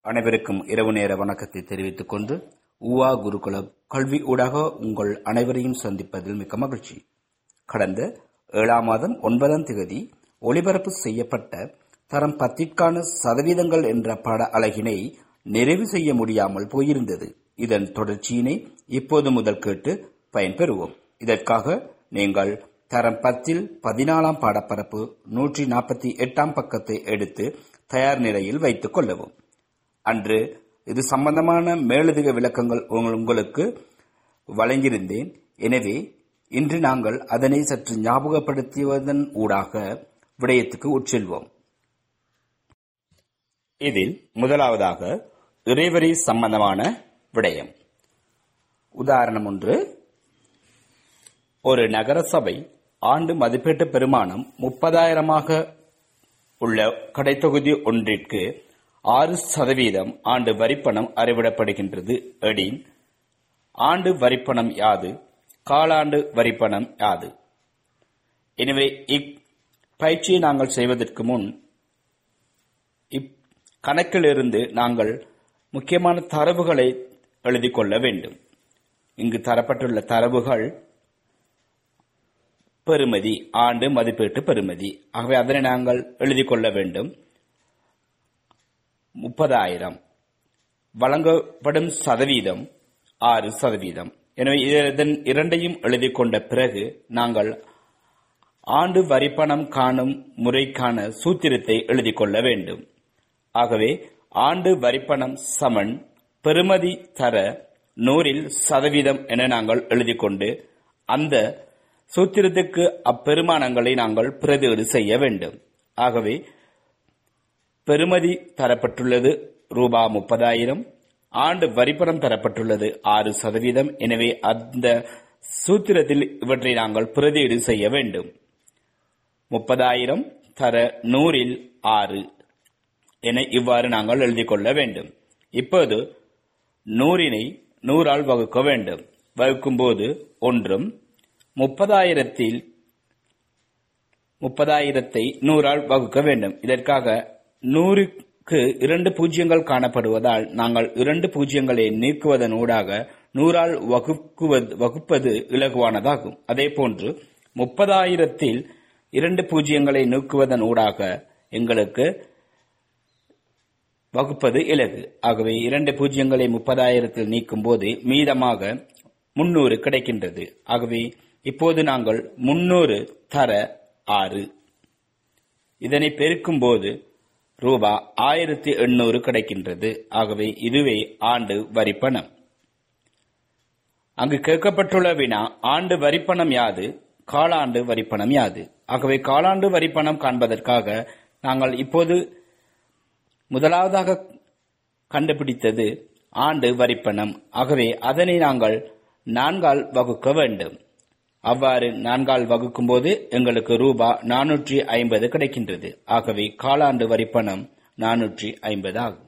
அனைவருக்கும் இரவு நேர வணக்கத்தை தெரிவித்துக் கொண்டு ஊவா குருகுல கல்வி ஊடாக உங்கள் அனைவரையும் சந்திப்பதில் மிக்க மகிழ்ச்சி கடந்த ஏழாம் மாதம் ஒன்பதாம் தேதி ஒளிபரப்பு செய்யப்பட்ட தரம் பத்திற்கான சதவீதங்கள் என்ற பாட அழகினை நிறைவு செய்ய முடியாமல் போயிருந்தது இதன் தொடர்ச்சியினை இப்போது முதல் கேட்டு பயன்பெறுவோம் இதற்காக நீங்கள் தரம் பத்தில் பதினாலாம் பாடப்பரப்பு நூற்றி நாற்பத்தி எட்டாம் பக்கத்தை எடுத்து தயார் நிலையில் வைத்துக் கொள்ளவும் அன்று இது சம்பந்தமான மேலதிக விளக்கங்கள் உங்களுக்கு வழங்கியிருந்தேன் எனவே இன்று நாங்கள் அதனை சற்று ஞாபகப்படுத்துவதன் ஊடாக விடயத்துக்கு உட்செல்வோம் இதில் முதலாவதாக இறைவரி சம்பந்தமான விடயம் உதாரணம் ஒன்று ஒரு நகர சபை ஆண்டு மதிப்பீட்டு பெருமானம் முப்பதாயிரமாக உள்ள கடைத்தொகுதி ஒன்றிற்கு ஆறு சதவீதம் ஆண்டு வரிப்பணம் அறவிடப்படுகின்றது எடின் ஆண்டு வரிப்பணம் யாது காலாண்டு வரிப்பணம் யாது எனவே இப்பயிற்சியை நாங்கள் செய்வதற்கு முன் இக்கணக்கிலிருந்து நாங்கள் முக்கியமான தரவுகளை எழுதிக் கொள்ள வேண்டும் இங்கு தரப்பட்டுள்ள தரவுகள் பெறுமதி ஆண்டு மதிப்பீட்டு பெறுமதி ஆகவே அதனை நாங்கள் எழுதிக் கொள்ள வேண்டும் முப்பதாயிரம் வழங்கப்படும் சதவீதம் ஆறு சதவீதம் எனவே இதன் இரண்டையும் எழுதிக் கொண்ட பிறகு நாங்கள் ஆண்டு வரிப்பணம் காணும் முறைக்கான சூத்திரத்தை எழுதிக் கொள்ள வேண்டும் ஆகவே ஆண்டு வரிப்பணம் சமன் பெறுமதி தர நூறில் சதவீதம் என நாங்கள் எழுதிக் கொண்டு அந்த சூத்திரத்துக்கு அப்பெருமானங்களை நாங்கள் பிரதியீடு செய்ய வேண்டும் ஆகவே பெறுமதி தரப்பட்டுள்ளது ரூபா முப்பதாயிரம் ஆண்டு வரிப்பணம் தரப்பட்டுள்ளது ஆறு சதவீதம் எனவே அந்த சூத்திரத்தில் இவற்றை நாங்கள் பிரதியீடு செய்ய வேண்டும் முப்பதாயிரம் தர நூறில் ஆறு என இவ்வாறு நாங்கள் எழுதிக் கொள்ள வேண்டும் இப்போது நூறினை நூறால் வகுக்க வேண்டும் வகுக்கும் போது ஒன்றும் முப்பதாயிரத்தில் முப்பதாயிரத்தை நூறால் வகுக்க வேண்டும் இதற்காக நூறுக்கு இரண்டு பூஜ்ஜியங்கள் காணப்படுவதால் நாங்கள் இரண்டு பூஜ்ஜியங்களை நீக்குவதன் ஊடாக நூறால் வகுக்குவது வகுப்பது இலகுவானதாகும் அதே போன்று முப்பதாயிரத்தில் இரண்டு பூஜ்ஜியங்களை நீக்குவதன் ஊடாக எங்களுக்கு வகுப்பது இலகு ஆகவே இரண்டு பூஜ்ஜியங்களை முப்பதாயிரத்தில் நீக்கும் போது மீதமாக முன்னூறு கிடைக்கின்றது ஆகவே இப்போது நாங்கள் முன்னூறு தர ஆறு இதனை பெருக்கும் போது ரூபா ஆயிரத்தி எண்ணூறு கிடைக்கின்றது ஆகவே இதுவே ஆண்டு வரிப்பணம் அங்கு கேட்கப்பட்டுள்ள வினா ஆண்டு வரிப்பணம் யாது காலாண்டு வரிப்பணம் யாது ஆகவே காலாண்டு வரிப்பணம் காண்பதற்காக நாங்கள் இப்போது முதலாவதாக கண்டுபிடித்தது ஆண்டு வரிப்பணம் ஆகவே அதனை நாங்கள் நான்கால் வகுக்க வேண்டும் அவ்வாறு நான்கால் வகுக்கும் போது எங்களுக்கு ரூபா நானூற்றி ஐம்பது கிடைக்கின்றது ஆகவே காலாண்டு வரிப்பணம் நானூற்றி ஐம்பது ஆகும்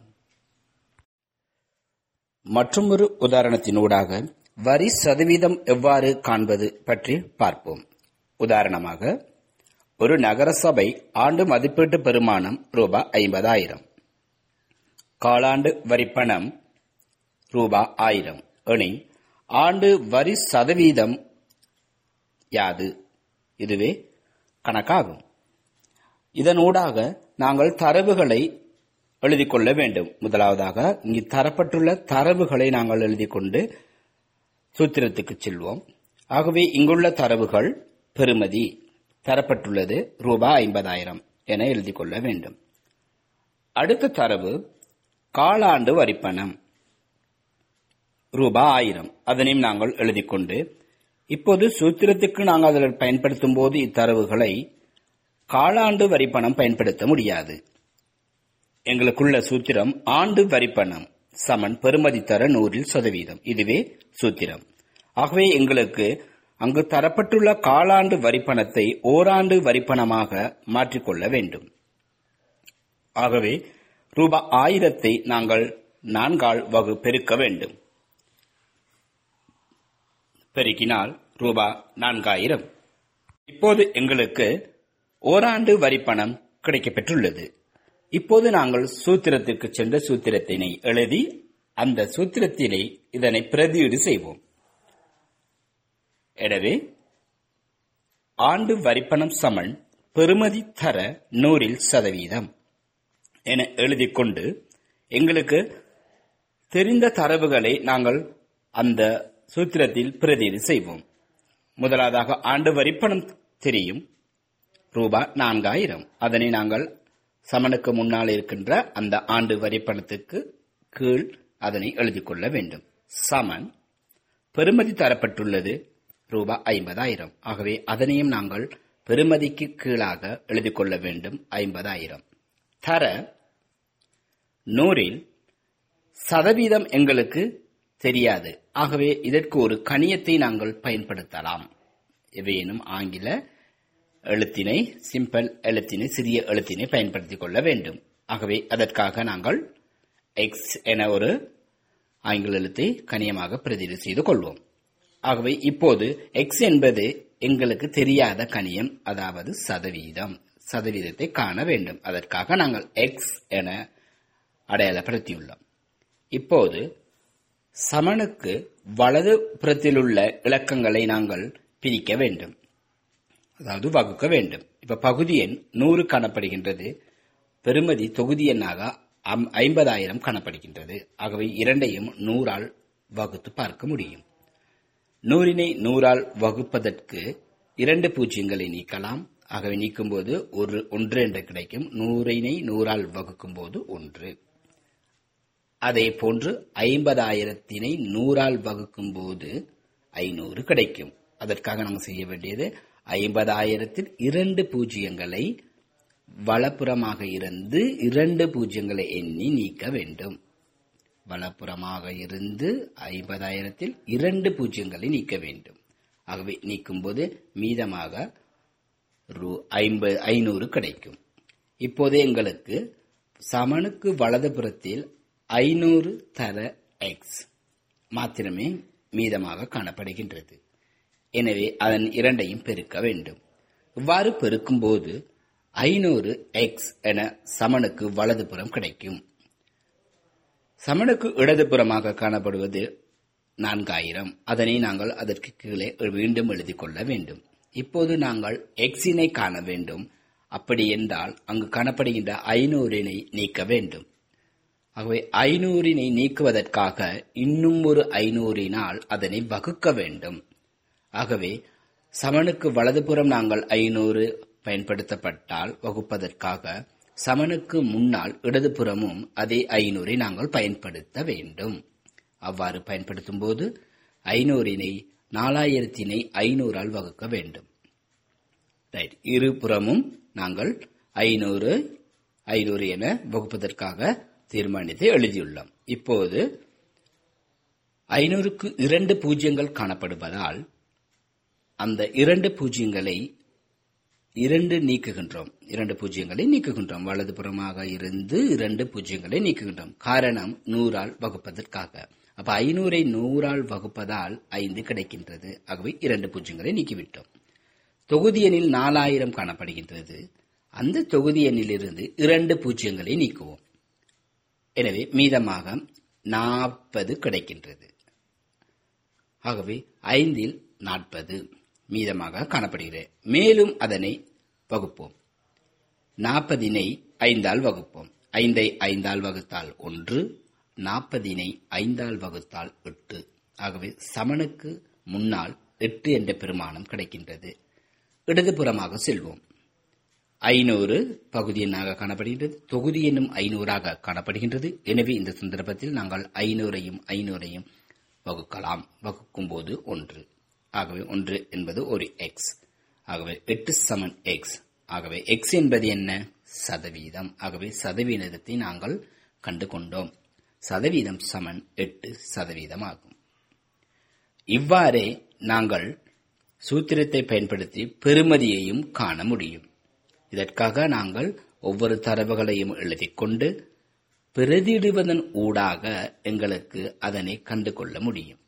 மற்றொரு உதாரணத்தினூடாக வரி சதவீதம் எவ்வாறு காண்பது பற்றி பார்ப்போம் உதாரணமாக ஒரு நகர சபை ஆண்டு மதிப்பீட்டு பெருமானம் ரூபா ஐம்பதாயிரம் காலாண்டு வரிப்பணம் ரூபா ஆயிரம் எனி ஆண்டு வரி சதவீதம் யாது இதுவே கணக்காகும் இதனூடாக நாங்கள் தரவுகளை எழுதிக் கொள்ள வேண்டும் முதலாவதாக இங்கு தரப்பட்டுள்ள தரவுகளை நாங்கள் எழுதிக் கொண்டு சூத்திரத்துக்கு செல்வோம் ஆகவே இங்குள்ள தரவுகள் பெறுமதி தரப்பட்டுள்ளது ரூபாய் ஐம்பதாயிரம் என எழுதிக் கொள்ள வேண்டும் அடுத்த தரவு காலாண்டு வரிப்பணம் ரூபாய் ஆயிரம் அதனையும் நாங்கள் எழுதிக் கொண்டு இப்போது சூத்திரத்துக்கு நாங்கள் அதில் பயன்படுத்தும் போது இத்தரவுகளை காலாண்டு வரிப்பணம் பயன்படுத்த முடியாது எங்களுக்குள்ள சூத்திரம் ஆண்டு வரிப்பணம் சமன் பெறுமதி தர நூறில் சதவீதம் இதுவே சூத்திரம் ஆகவே எங்களுக்கு அங்கு தரப்பட்டுள்ள காலாண்டு வரிப்பணத்தை ஓராண்டு வரிப்பணமாக மாற்றிக்கொள்ள வேண்டும் ஆகவே ரூபாய் ஆயிரத்தை நாங்கள் நான்கால் வகு பெருக்க வேண்டும் பெருக்கினால் ரூபா நான்காயிரம் இப்போது எங்களுக்கு ஓராண்டு வரிப்பணம் கிடைக்கப்பெற்றுள்ளது இப்போது நாங்கள் சூத்திரத்திற்கு சென்ற சூத்திரத்தினை எழுதி அந்த சூத்திரத்தினை இதனை பிரதியீடு செய்வோம் எனவே ஆண்டு வரிப்பணம் சமன் பெறுமதி தர நூறில் சதவீதம் என எழுதிக் கொண்டு எங்களுக்கு தெரிந்த தரவுகளை நாங்கள் அந்த சூத்திரத்தில் பிரதியீடு செய்வோம் முதலாவதாக ஆண்டு வரிப்பணம் தெரியும் ரூபாய் நான்காயிரம் அதனை நாங்கள் சமனுக்கு முன்னால் இருக்கின்ற அந்த ஆண்டு வரிப்பணத்துக்கு கீழ் அதனை எழுதிக் கொள்ள வேண்டும் சமன் பெறுமதி தரப்பட்டுள்ளது ரூபாய் ஐம்பதாயிரம் ஆகவே அதனையும் நாங்கள் பெறுமதிக்கு கீழாக எழுதிக் கொள்ள வேண்டும் ஐம்பதாயிரம் தர நூறில் சதவீதம் எங்களுக்கு தெரியாது ஆகவே இதற்கு ஒரு கணியத்தை நாங்கள் பயன்படுத்தலாம் எவையேனும் ஆங்கில எழுத்தினை சிம்பிள் எழுத்தினை சிறிய எழுத்தினை பயன்படுத்திக் கொள்ள வேண்டும் ஆகவே அதற்காக நாங்கள் எக்ஸ் என ஒரு ஆங்கில எழுத்தை கணியமாக பிரதிநிதி செய்து கொள்வோம் ஆகவே இப்போது எக்ஸ் என்பது எங்களுக்கு தெரியாத கணியம் அதாவது சதவீதம் சதவீதத்தை காண வேண்டும் அதற்காக நாங்கள் எக்ஸ் என அடையாளப்படுத்தியுள்ளோம் இப்போது சமனுக்கு வலது புறத்திலுள்ள இலக்கங்களை நாங்கள் பிரிக்க வேண்டும் அதாவது வகுக்க வேண்டும் இப்ப பகுதி எண் நூறு காணப்படுகின்றது பெறுமதி தொகுதி எண்ணாக ஐம்பதாயிரம் காணப்படுகின்றது ஆகவே இரண்டையும் நூறால் வகுத்து பார்க்க முடியும் நூறினை நூறால் வகுப்பதற்கு இரண்டு பூஜ்ஜியங்களை நீக்கலாம் ஆகவே நீக்கும்போது ஒரு ஒன்று என்று கிடைக்கும் நூறினை நூறால் வகுக்கும் போது ஒன்று அதே போன்று ஐம்பதாயிரத்தினை நூறால் வகுக்கும் போது ஐநூறு கிடைக்கும் அதற்காக நாம் செய்ய வேண்டியது ஐம்பதாயிரத்தில் இரண்டு பூஜ்ஜியங்களை வலப்புறமாக இருந்து இரண்டு பூஜ்ஜியங்களை எண்ணி நீக்க வேண்டும் வலப்புறமாக இருந்து ஐம்பதாயிரத்தில் இரண்டு பூஜ்ஜியங்களை நீக்க வேண்டும் ஆகவே நீக்கும்போது மீதமாக ரூ ஐம்பது ஐநூறு கிடைக்கும் இப்போது எங்களுக்கு சமனுக்கு வலதுபுறத்தில் ஐநூறு தர எக்ஸ் மாத்திரமே மீதமாக காணப்படுகின்றது எனவே அதன் இரண்டையும் பெருக்க வேண்டும் இவ்வாறு பெருக்கும்போது ஐநூறு எக்ஸ் என சமனுக்கு வலதுபுறம் கிடைக்கும் சமனுக்கு இடதுபுறமாக காணப்படுவது நான்காயிரம் அதனை நாங்கள் அதற்கு கீழே மீண்டும் எழுதிக் கொள்ள வேண்டும் இப்போது நாங்கள் எக்ஸினை காண வேண்டும் அப்படி என்றால் அங்கு காணப்படுகின்ற ஐநூறினை நீக்க வேண்டும் ஆகவே ஐநூறினை நீக்குவதற்காக இன்னும் ஒரு ஐநூறினால் அதனை வகுக்க வேண்டும் ஆகவே சமனுக்கு வலதுபுறம் நாங்கள் ஐநூறு பயன்படுத்தப்பட்டால் வகுப்பதற்காக சமனுக்கு முன்னால் இடதுபுறமும் அதே ஐநூறை நாங்கள் பயன்படுத்த வேண்டும் அவ்வாறு பயன்படுத்தும் போது ஐநூறினை நாலாயிரத்தினை ஐநூறால் வகுக்க வேண்டும் ரைட் இருபுறமும் நாங்கள் ஐநூறு ஐநூறு என வகுப்பதற்காக தீர்மானித்து எழுதியுள்ளோம் இப்போது ஐநூறுக்கு இரண்டு பூஜ்ஜியங்கள் காணப்படுவதால் அந்த இரண்டு பூஜ்ஜியங்களை இரண்டு நீக்குகின்றோம் இரண்டு பூஜ்ஜியங்களை நீக்குகின்றோம் வலதுபுறமாக இருந்து இரண்டு பூஜ்ஜியங்களை நீக்குகின்றோம் காரணம் நூறால் வகுப்பதற்காக அப்ப ஐநூறை நூறால் வகுப்பதால் ஐந்து கிடைக்கின்றது ஆகவே இரண்டு பூஜ்ஜியங்களை நீக்கிவிட்டோம் தொகுதி எண்ணில் நாலாயிரம் காணப்படுகின்றது அந்த தொகுதி எண்ணிலிருந்து இரண்டு பூஜ்ஜியங்களை நீக்குவோம் எனவே மீதமாக நாற்பது கிடைக்கின்றது ஆகவே ஐந்தில் நாற்பது மீதமாக காணப்படுகிறது மேலும் அதனை வகுப்போம் நாற்பதினை ஐந்தால் வகுப்போம் ஐந்தை ஐந்தால் வகுத்தால் ஒன்று நாற்பதினை ஐந்தால் வகுத்தால் எட்டு ஆகவே சமனுக்கு முன்னால் எட்டு என்ற பெருமானம் கிடைக்கின்றது இடதுபுறமாக செல்வோம் ஐநூறு பகுதி எண்ணாக காணப்படுகின்றது தொகுதி என்னும் ஐநூறாக காணப்படுகின்றது எனவே இந்த சந்தர்ப்பத்தில் நாங்கள் ஐநூறையும் ஐநூறையும் வகுக்கலாம் வகுக்கும் போது ஒன்று ஆகவே ஒன்று என்பது ஒரு எக்ஸ் ஆகவே எட்டு சமன் எக்ஸ் ஆகவே எக்ஸ் என்பது என்ன சதவீதம் ஆகவே சதவீதத்தை நாங்கள் கண்டு கொண்டோம் சதவீதம் சமன் எட்டு சதவீதம் ஆகும் இவ்வாறே நாங்கள் சூத்திரத்தை பயன்படுத்தி பெறுமதியையும் காண முடியும் இதற்காக நாங்கள் ஒவ்வொரு தரவுகளையும் எழுதிக் கொண்டு பிரதியிடுவதன் ஊடாக எங்களுக்கு அதனை கண்டு கொள்ள முடியும்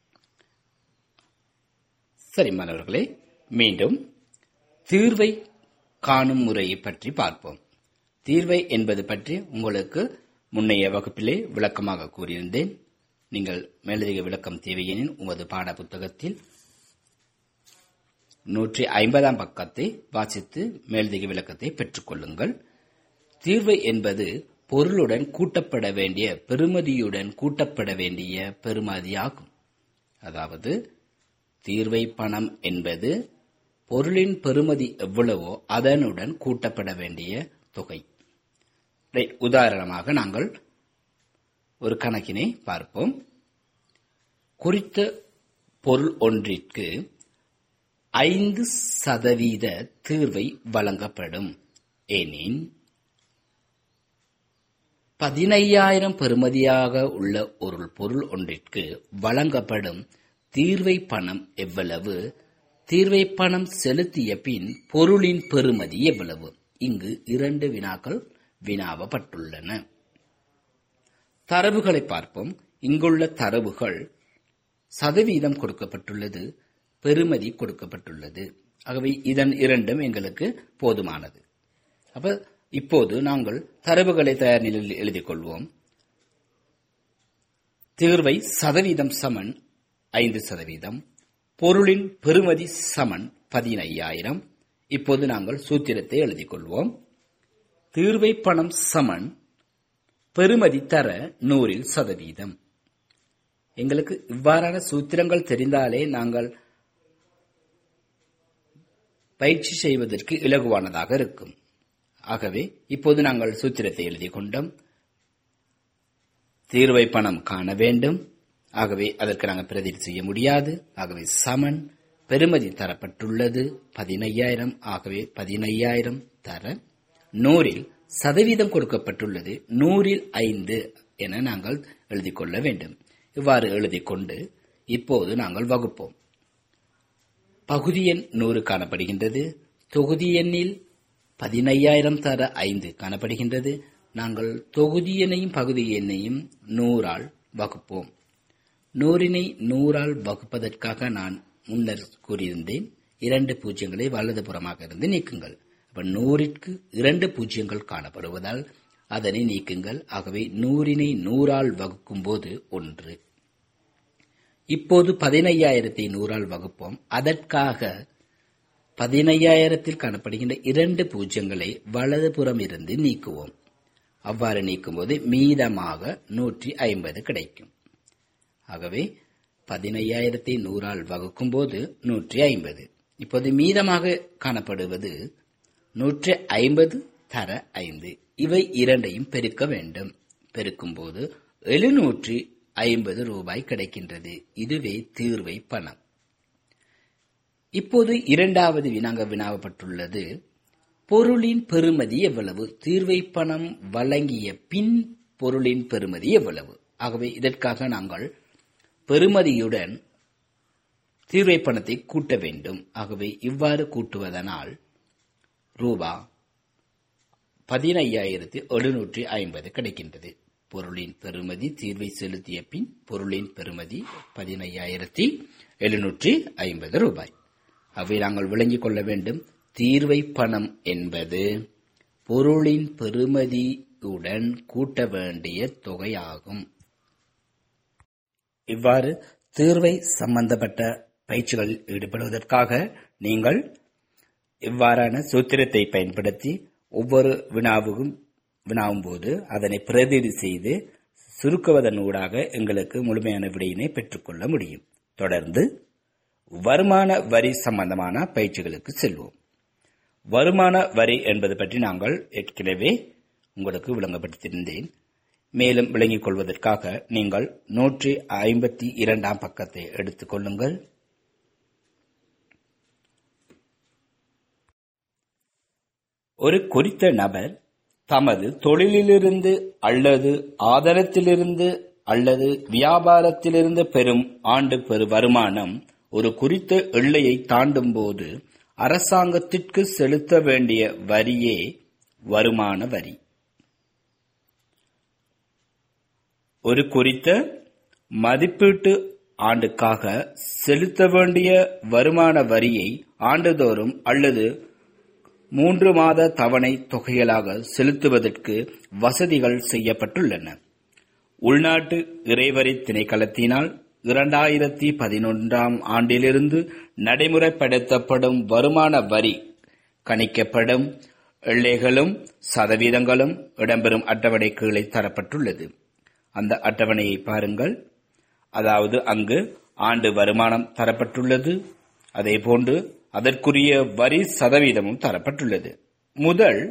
சரி மாணவர்களே மீண்டும் தீர்வை காணும் முறையை பற்றி பார்ப்போம் தீர்வை என்பது பற்றி உங்களுக்கு முன்னைய வகுப்பிலே விளக்கமாக கூறியிருந்தேன் நீங்கள் மேலதிக விளக்கம் தேவையெனின் உமது பாட புத்தகத்தில் நூற்றி ஐம்பதாம் பக்கத்தை வாசித்து மேலதிக விளக்கத்தை பெற்றுக்கொள்ளுங்கள் தீர்வு என்பது பொருளுடன் கூட்டப்பட வேண்டிய பெறுமதியுடன் கூட்டப்பட வேண்டிய பெறுமதியாகும் அதாவது தீர்வை பணம் என்பது பொருளின் பெறுமதி எவ்வளவோ அதனுடன் கூட்டப்பட வேண்டிய தொகை ரைட், உதாரணமாக நாங்கள் ஒரு கணக்கினை பார்ப்போம் குறித்த பொருள் ஒன்றிற்கு ஐந்து சதவீத தீர்வை வழங்கப்படும் எனின் பதினையாயிரம் பெறுமதியாக உள்ள ஒரு பொருள் ஒன்றிற்கு வழங்கப்படும் தீர்வை பணம் எவ்வளவு தீர்வை பணம் செலுத்திய பின் பொருளின் பெறுமதி எவ்வளவு இங்கு இரண்டு வினாக்கள் வினாவப்பட்டுள்ளன தரவுகளை பார்ப்போம் இங்குள்ள தரவுகள் சதவீதம் கொடுக்கப்பட்டுள்ளது பெறுமதி கொடுக்கப்பட்டுள்ளது ஆகவே இதன் இரண்டும் எங்களுக்கு போதுமானது அப்ப இப்போது நாங்கள் தரவுகளை தயார் நிலையில் எழுதிக் கொள்வோம் தீர்வை சதவீதம் சமன் ஐந்து சதவீதம் பொருளின் பெறுமதி சமன் பதினையாயிரம் இப்போது நாங்கள் சூத்திரத்தை எழுதிக் கொள்வோம் தீர்வை பணம் சமன் பெறுமதி தர நூறில் சதவீதம் எங்களுக்கு இவ்வாறான சூத்திரங்கள் தெரிந்தாலே நாங்கள் பயிற்சி செய்வதற்கு இலகுவானதாக இருக்கும் ஆகவே இப்போது நாங்கள் சூத்திரத்தை எழுதி கொண்டோம் தீர்வை பணம் காண வேண்டும் ஆகவே அதற்கு நாங்கள் பிரதிநிதி செய்ய முடியாது ஆகவே சமன் பெறுமதி தரப்பட்டுள்ளது பதினையாயிரம் ஆகவே பதினையாயிரம் தர நூறில் சதவீதம் கொடுக்கப்பட்டுள்ளது நூறில் ஐந்து என நாங்கள் எழுதிக் கொள்ள வேண்டும் இவ்வாறு எழுதிக் கொண்டு இப்போது நாங்கள் வகுப்போம் பகுதி எண் நூறு காணப்படுகின்றது தொகுதி எண்ணில் பதினையாயிரம் தர ஐந்து காணப்படுகின்றது நாங்கள் தொகுதி எண்ணையும் பகுதி எண்ணையும் நூறால் வகுப்போம் நூறினை நூறால் வகுப்பதற்காக நான் முன்னர் கூறியிருந்தேன் இரண்டு பூஜ்ஜியங்களை வலதுபுறமாக இருந்து நீக்குங்கள் அப்ப நூறிற்கு இரண்டு பூஜ்ஜியங்கள் காணப்படுவதால் அதனை நீக்குங்கள் ஆகவே நூறினை நூறால் வகுக்கும் போது ஒன்று இப்போது பதினையாயிரத்தை நூறால் வகுப்போம் அதற்காக பதினையாயிரத்தில் காணப்படுகின்ற இரண்டு பூஜ்ஜியங்களை வலதுபுறம் இருந்து நீக்குவோம் அவ்வாறு நீக்கும்போது மீதமாக நூற்றி ஐம்பது கிடைக்கும் ஆகவே பதினையாயிரத்தை நூறால் வகுக்கும் போது நூற்றி ஐம்பது இப்போது மீதமாக காணப்படுவது நூற்றி ஐம்பது தர ஐந்து இவை இரண்டையும் பெருக்க வேண்டும் பெருக்கும் போது எழுநூற்றி ஐம்பது ரூபாய் கிடைக்கின்றது இதுவே தீர்வை பணம் இப்போது இரண்டாவது வினாங்க வினாவப்பட்டுள்ளது பொருளின் பெறுமதி எவ்வளவு தீர்வை பணம் வழங்கிய பின் பொருளின் பெறுமதி எவ்வளவு ஆகவே இதற்காக நாங்கள் பெறுமதியுடன் தீர்வை பணத்தை கூட்ட வேண்டும் ஆகவே இவ்வாறு கூட்டுவதனால் ரூபா பதினையாயிரத்தி எழுநூற்றி ஐம்பது கிடைக்கின்றது பொருளின் பெறுமதி தீர்வை செலுத்திய பின் பொருளின் பெறுமதி பதினையாயிரத்தி எழுநூற்றி ஐம்பது ரூபாய் அவை நாங்கள் விளங்கிக் கொள்ள வேண்டும் தீர்வை பணம் என்பது பொருளின் பெறுமதியுடன் கூட்ட வேண்டிய தொகையாகும் இவ்வாறு தீர்வை சம்பந்தப்பட்ட பயிற்சிகளில் ஈடுபடுவதற்காக நீங்கள் இவ்வாறான சூத்திரத்தை பயன்படுத்தி ஒவ்வொரு வினாவுக்கும் வினாவும் போது அதனை பிரதிநிதி செய்து சுருக்குவதன் ஊடாக எங்களுக்கு முழுமையான விடையினை பெற்றுக்கொள்ள முடியும் தொடர்ந்து வருமான வரி சம்பந்தமான பயிற்சிகளுக்கு செல்வோம் வருமான வரி என்பது பற்றி நாங்கள் ஏற்கனவே உங்களுக்கு விளங்கப்படுத்தியிருந்தேன் மேலும் விளங்கிக் கொள்வதற்காக நீங்கள் நூற்றி ஐம்பத்தி இரண்டாம் பக்கத்தை எடுத்துக் கொள்ளுங்கள் ஒரு குறித்த நபர் தமது தொழிலிலிருந்து அல்லது ஆதாரத்திலிருந்து அல்லது வியாபாரத்திலிருந்து பெறும் ஆண்டு பெறு வருமானம் ஒரு குறித்த எல்லையை தாண்டும் போது அரசாங்கத்திற்கு செலுத்த வேண்டிய வரியே வருமான வரி ஒரு குறித்த மதிப்பீட்டு ஆண்டுக்காக செலுத்த வேண்டிய வருமான வரியை ஆண்டுதோறும் அல்லது மூன்று மாத தவணை தொகைகளாக செலுத்துவதற்கு வசதிகள் செய்யப்பட்டுள்ளன உள்நாட்டு இறைவரி திணைக்களத்தினால் இரண்டாயிரத்தி பதினொன்றாம் ஆண்டிலிருந்து நடைமுறைப்படுத்தப்படும் வருமான வரி கணிக்கப்படும் எல்லைகளும் சதவீதங்களும் இடம்பெறும் அட்டவணை கீழே தரப்பட்டுள்ளது அந்த அட்டவணையை பாருங்கள் அதாவது அங்கு ஆண்டு வருமானம் தரப்பட்டுள்ளது அதேபோன்று அதற்குரிய வரி சதவீதமும் தரப்பட்டுள்ளது முதல்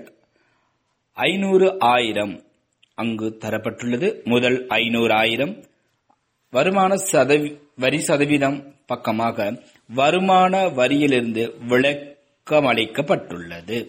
ஐநூறு ஆயிரம் அங்கு தரப்பட்டுள்ளது முதல் ஐநூறு ஆயிரம் வருமான சதவி வரி சதவீதம் பக்கமாக வருமான வரியிலிருந்து விளக்கமளிக்கப்பட்டுள்ளது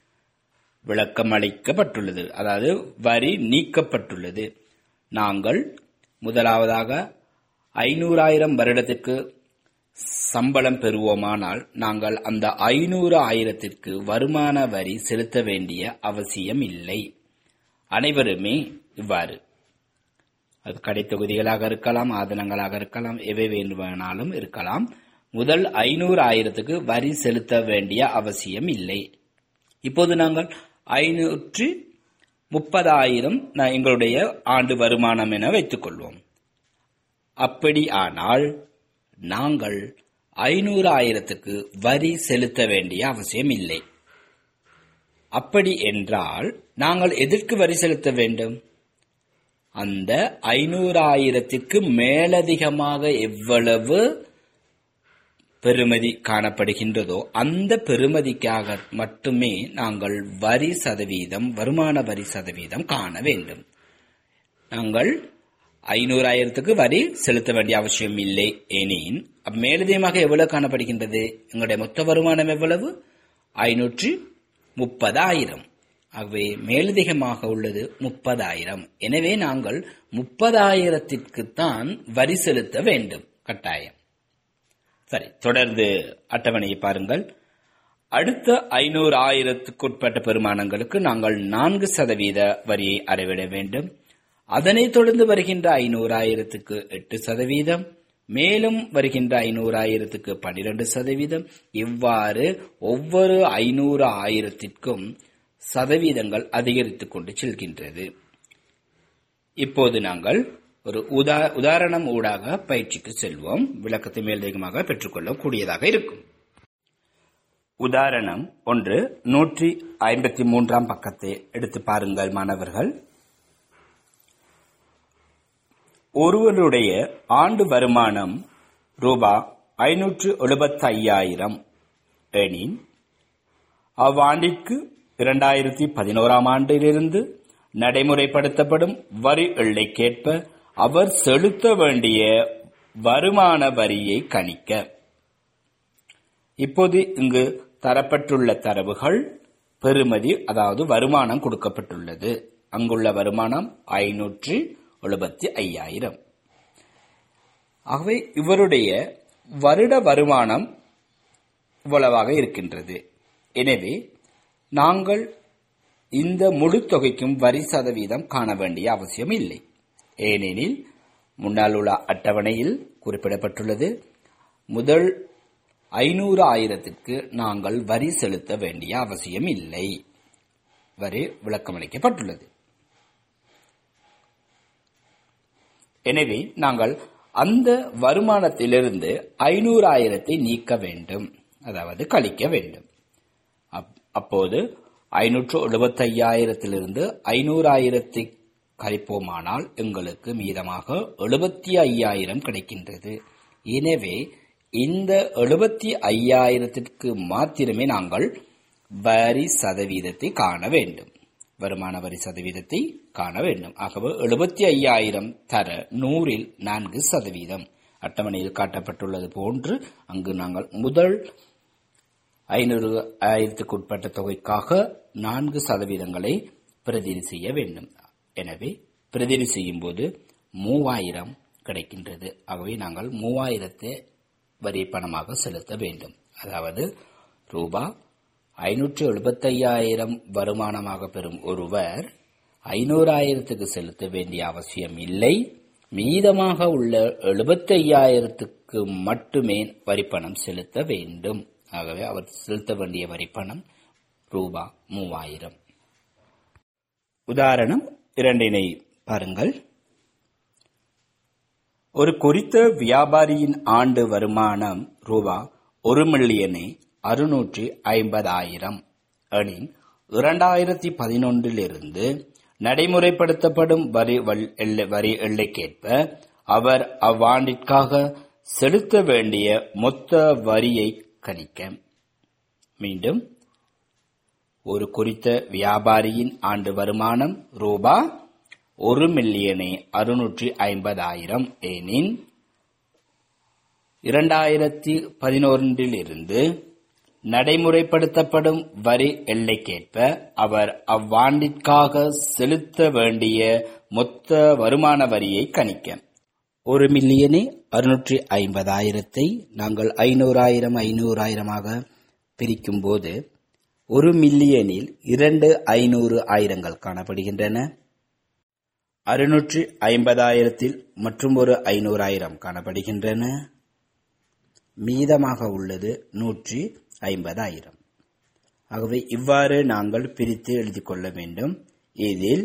விளக்கமளிக்கப்பட்டுள்ளது அதாவது வரி நீக்கப்பட்டுள்ளது நாங்கள் முதலாவதாக ஐநூறாயிரம் வருடத்திற்கு சம்பளம் பெறுவோமானால் நாங்கள் அந்த ஐநூறு ஆயிரத்திற்கு வருமான வரி செலுத்த வேண்டிய அவசியம் இல்லை அனைவருமே இவ்வாறு அது கடை தொகுதிகளாக இருக்கலாம் ஆதனங்களாக இருக்கலாம் எவை வேண்டுமானாலும் இருக்கலாம் முதல் ஐநூறு ஆயிரத்துக்கு வரி செலுத்த வேண்டிய அவசியம் இல்லை இப்போது நாங்கள் ஐநூற்றி முப்பதாயிரம் எங்களுடைய ஆண்டு வருமானம் என வைத்துக் கொள்வோம் அப்படி ஆனால் நாங்கள் ஐநூறு ஆயிரத்துக்கு வரி செலுத்த வேண்டிய அவசியம் இல்லை அப்படி என்றால் நாங்கள் எதற்கு வரி செலுத்த வேண்டும் அந்த ஐநூறாயிரத்திற்கு மேலதிகமாக எவ்வளவு பெறுமதி காணப்படுகின்றதோ அந்த பெறுமதிக்காக மட்டுமே நாங்கள் வரி சதவீதம் வருமான வரி சதவீதம் காண வேண்டும் நாங்கள் ஐநூறாயிரத்துக்கு வரி செலுத்த வேண்டிய அவசியம் இல்லை எனின் மேலதிகமாக எவ்வளவு காணப்படுகின்றது எங்களுடைய மொத்த வருமானம் எவ்வளவு ஐநூற்றி முப்பதாயிரம் ஆகவே மேலதிகமாக உள்ளது முப்பதாயிரம் எனவே நாங்கள் முப்பதாயிரத்திற்குத்தான் வரி செலுத்த வேண்டும் கட்டாயம் சரி தொடர்ந்து அட்டவணையை பாருங்கள் அடுத்த ஐநூறு ஆயிரத்துக்குட்பட்ட பெருமானங்களுக்கு நாங்கள் நான்கு சதவீத வரியை அறவிட வேண்டும் அதனைத் தொடர்ந்து வருகின்ற ஐநூறாயிரத்துக்கு எட்டு சதவீதம் மேலும் வருகின்ற ஐநூறாயிரத்துக்கு பனிரெண்டு சதவீதம் இவ்வாறு ஒவ்வொரு ஐநூறு ஆயிரத்திற்கும் சதவீதங்கள் அதிகரித்துக் கொண்டு செல்கின்றது இப்போது நாங்கள் ஒரு உதா உதாரணம் ஊடாக பயிற்சிக்கு செல்வோம் விளக்கத்தை மேலதிகமாக பெற்றுக்கொள்ளக்கூடியதாக இருக்கும் உதாரணம் ஒன்று நூற்றி ஐம்பத்தி மூன்றாம் பக்கத்தை எடுத்து பாருங்கள் மாணவர்கள் ஒருவருடைய ஆண்டு வருமானம் ரூபா ஐநூற்று எழுபத்தி ஐயாயிரம் எனின் அவ்வாண்டிற்கு இரண்டாயிரத்தி பதினோராம் ஆண்டிலிருந்து நடைமுறைப்படுத்தப்படும் வரி எல்லைக்கேற்ப அவர் செலுத்த வேண்டிய வருமான வரியை கணிக்க இப்போது இங்கு தரப்பட்டுள்ள தரவுகள் பெறுமதி அதாவது வருமானம் கொடுக்கப்பட்டுள்ளது அங்குள்ள வருமானம் ஐநூற்றி எழுபத்தி ஐயாயிரம் ஆகவே இவருடைய வருட வருமானம் இவ்வளவாக இருக்கின்றது எனவே நாங்கள் இந்த முழு தொகைக்கும் வரி சதவீதம் காண வேண்டிய அவசியம் இல்லை ஏனெனில் முன்னால் உள்ள அட்டவணையில் குறிப்பிடப்பட்டுள்ளது முதல் ஐநூறு ஆயிரத்திற்கு நாங்கள் வரி செலுத்த வேண்டிய அவசியம் இல்லை வரி விளக்கமளிக்கப்பட்டுள்ளது எனவே நாங்கள் அந்த வருமானத்திலிருந்து ஐநூறு ஆயிரத்தை நீக்க வேண்டும் அதாவது கழிக்க வேண்டும் அப்போது ஐநூற்று எழுபத்தி ஐயாயிரத்திலிருந்து ஐநூறு ஆயிரத்தை கழிப்போமானால் எங்களுக்கு மீதமாக எழுபத்தி ஐயாயிரம் கிடைக்கின்றது எனவே இந்த எழுபத்தி ஐயாயிரத்திற்கு மாத்திரமே நாங்கள் வரி சதவீதத்தை காண வேண்டும் வருமான வரி சதவீதத்தை காண வேண்டும் ஆகவே எழுபத்தி ஐயாயிரம் தர நூறில் நான்கு சதவீதம் அட்டவணையில் காட்டப்பட்டுள்ளது போன்று அங்கு நாங்கள் முதல் ஐநூறு ஆயிரத்துக்கு உட்பட்ட தொகைக்காக நான்கு சதவீதங்களை பிரதிநிதி செய்ய வேண்டும் எனவே பிரதிநிதி செய்யும் போது மூவாயிரம் கிடைக்கின்றது ஆகவே நாங்கள் மூவாயிரத்தை வரி பணமாக செலுத்த வேண்டும் அதாவது ரூபா ஐநூற்று எழுபத்தையாயிரம் வருமானமாக பெறும் ஒருவர் ஐநூறாயிரத்துக்கு செலுத்த வேண்டிய அவசியம் இல்லை மீதமாக உள்ள எழுபத்தையாயிரத்துக்கு மட்டுமே வரிப்பணம் செலுத்த வேண்டும் ஆகவே அவர் செலுத்த வேண்டிய வரிப்பணம் ரூபா மூவாயிரம் உதாரணம் இரண்டினை பாருங்கள் ஒரு குறித்த வியாபாரியின் ஆண்டு வருமானம் ரூபா ஒரு மில்லியனை அறுநூற்றி ஐம்பதாயிரம் எனின் இரண்டாயிரத்தி பதினொன்றிலிருந்து நடைமுறைப்படுத்தப்படும் வரி வல்- எல்லை- வரி எல்லைக்கேற்ப அவர் அவ்வாண்டிற்காக செலுத்த வேண்டிய மொத்த வரியை கணிக்க மீண்டும் ஒரு குறித்த வியாபாரியின் ஆண்டு வருமானம் ரூபா ஒரு மில்லியனை அறுநூற்றி ஐம்பதாயிரம் எனின் இரண்டாயிரத்தி பதினொன்றிலிருந்து நடைமுறைப்படுத்தப்படும் வரி எல்லைக்கேற்ப அவர் அவ்வாண்டிற்காக செலுத்த வேண்டிய மொத்த வருமான வரியை கணிக்க ஒரு மில்லியனே அறுநூற்றி ஐம்பதாயிரத்தை நாங்கள் ஐநூறாயிரம் ஐநூறாயிரமாக பிரிக்கும் போது ஒரு மில்லியனில் இரண்டு ஐநூறு ஆயிரங்கள் காணப்படுகின்றன அறுநூற்றி ஐம்பதாயிரத்தில் மற்றும் ஒரு ஐநூறாயிரம் காணப்படுகின்றன மீதமாக உள்ளது நூற்றி ஐம்பதாயிரம் ஆகவே இவ்வாறு நாங்கள் பிரித்து எழுதிக் கொள்ள வேண்டும் இதில்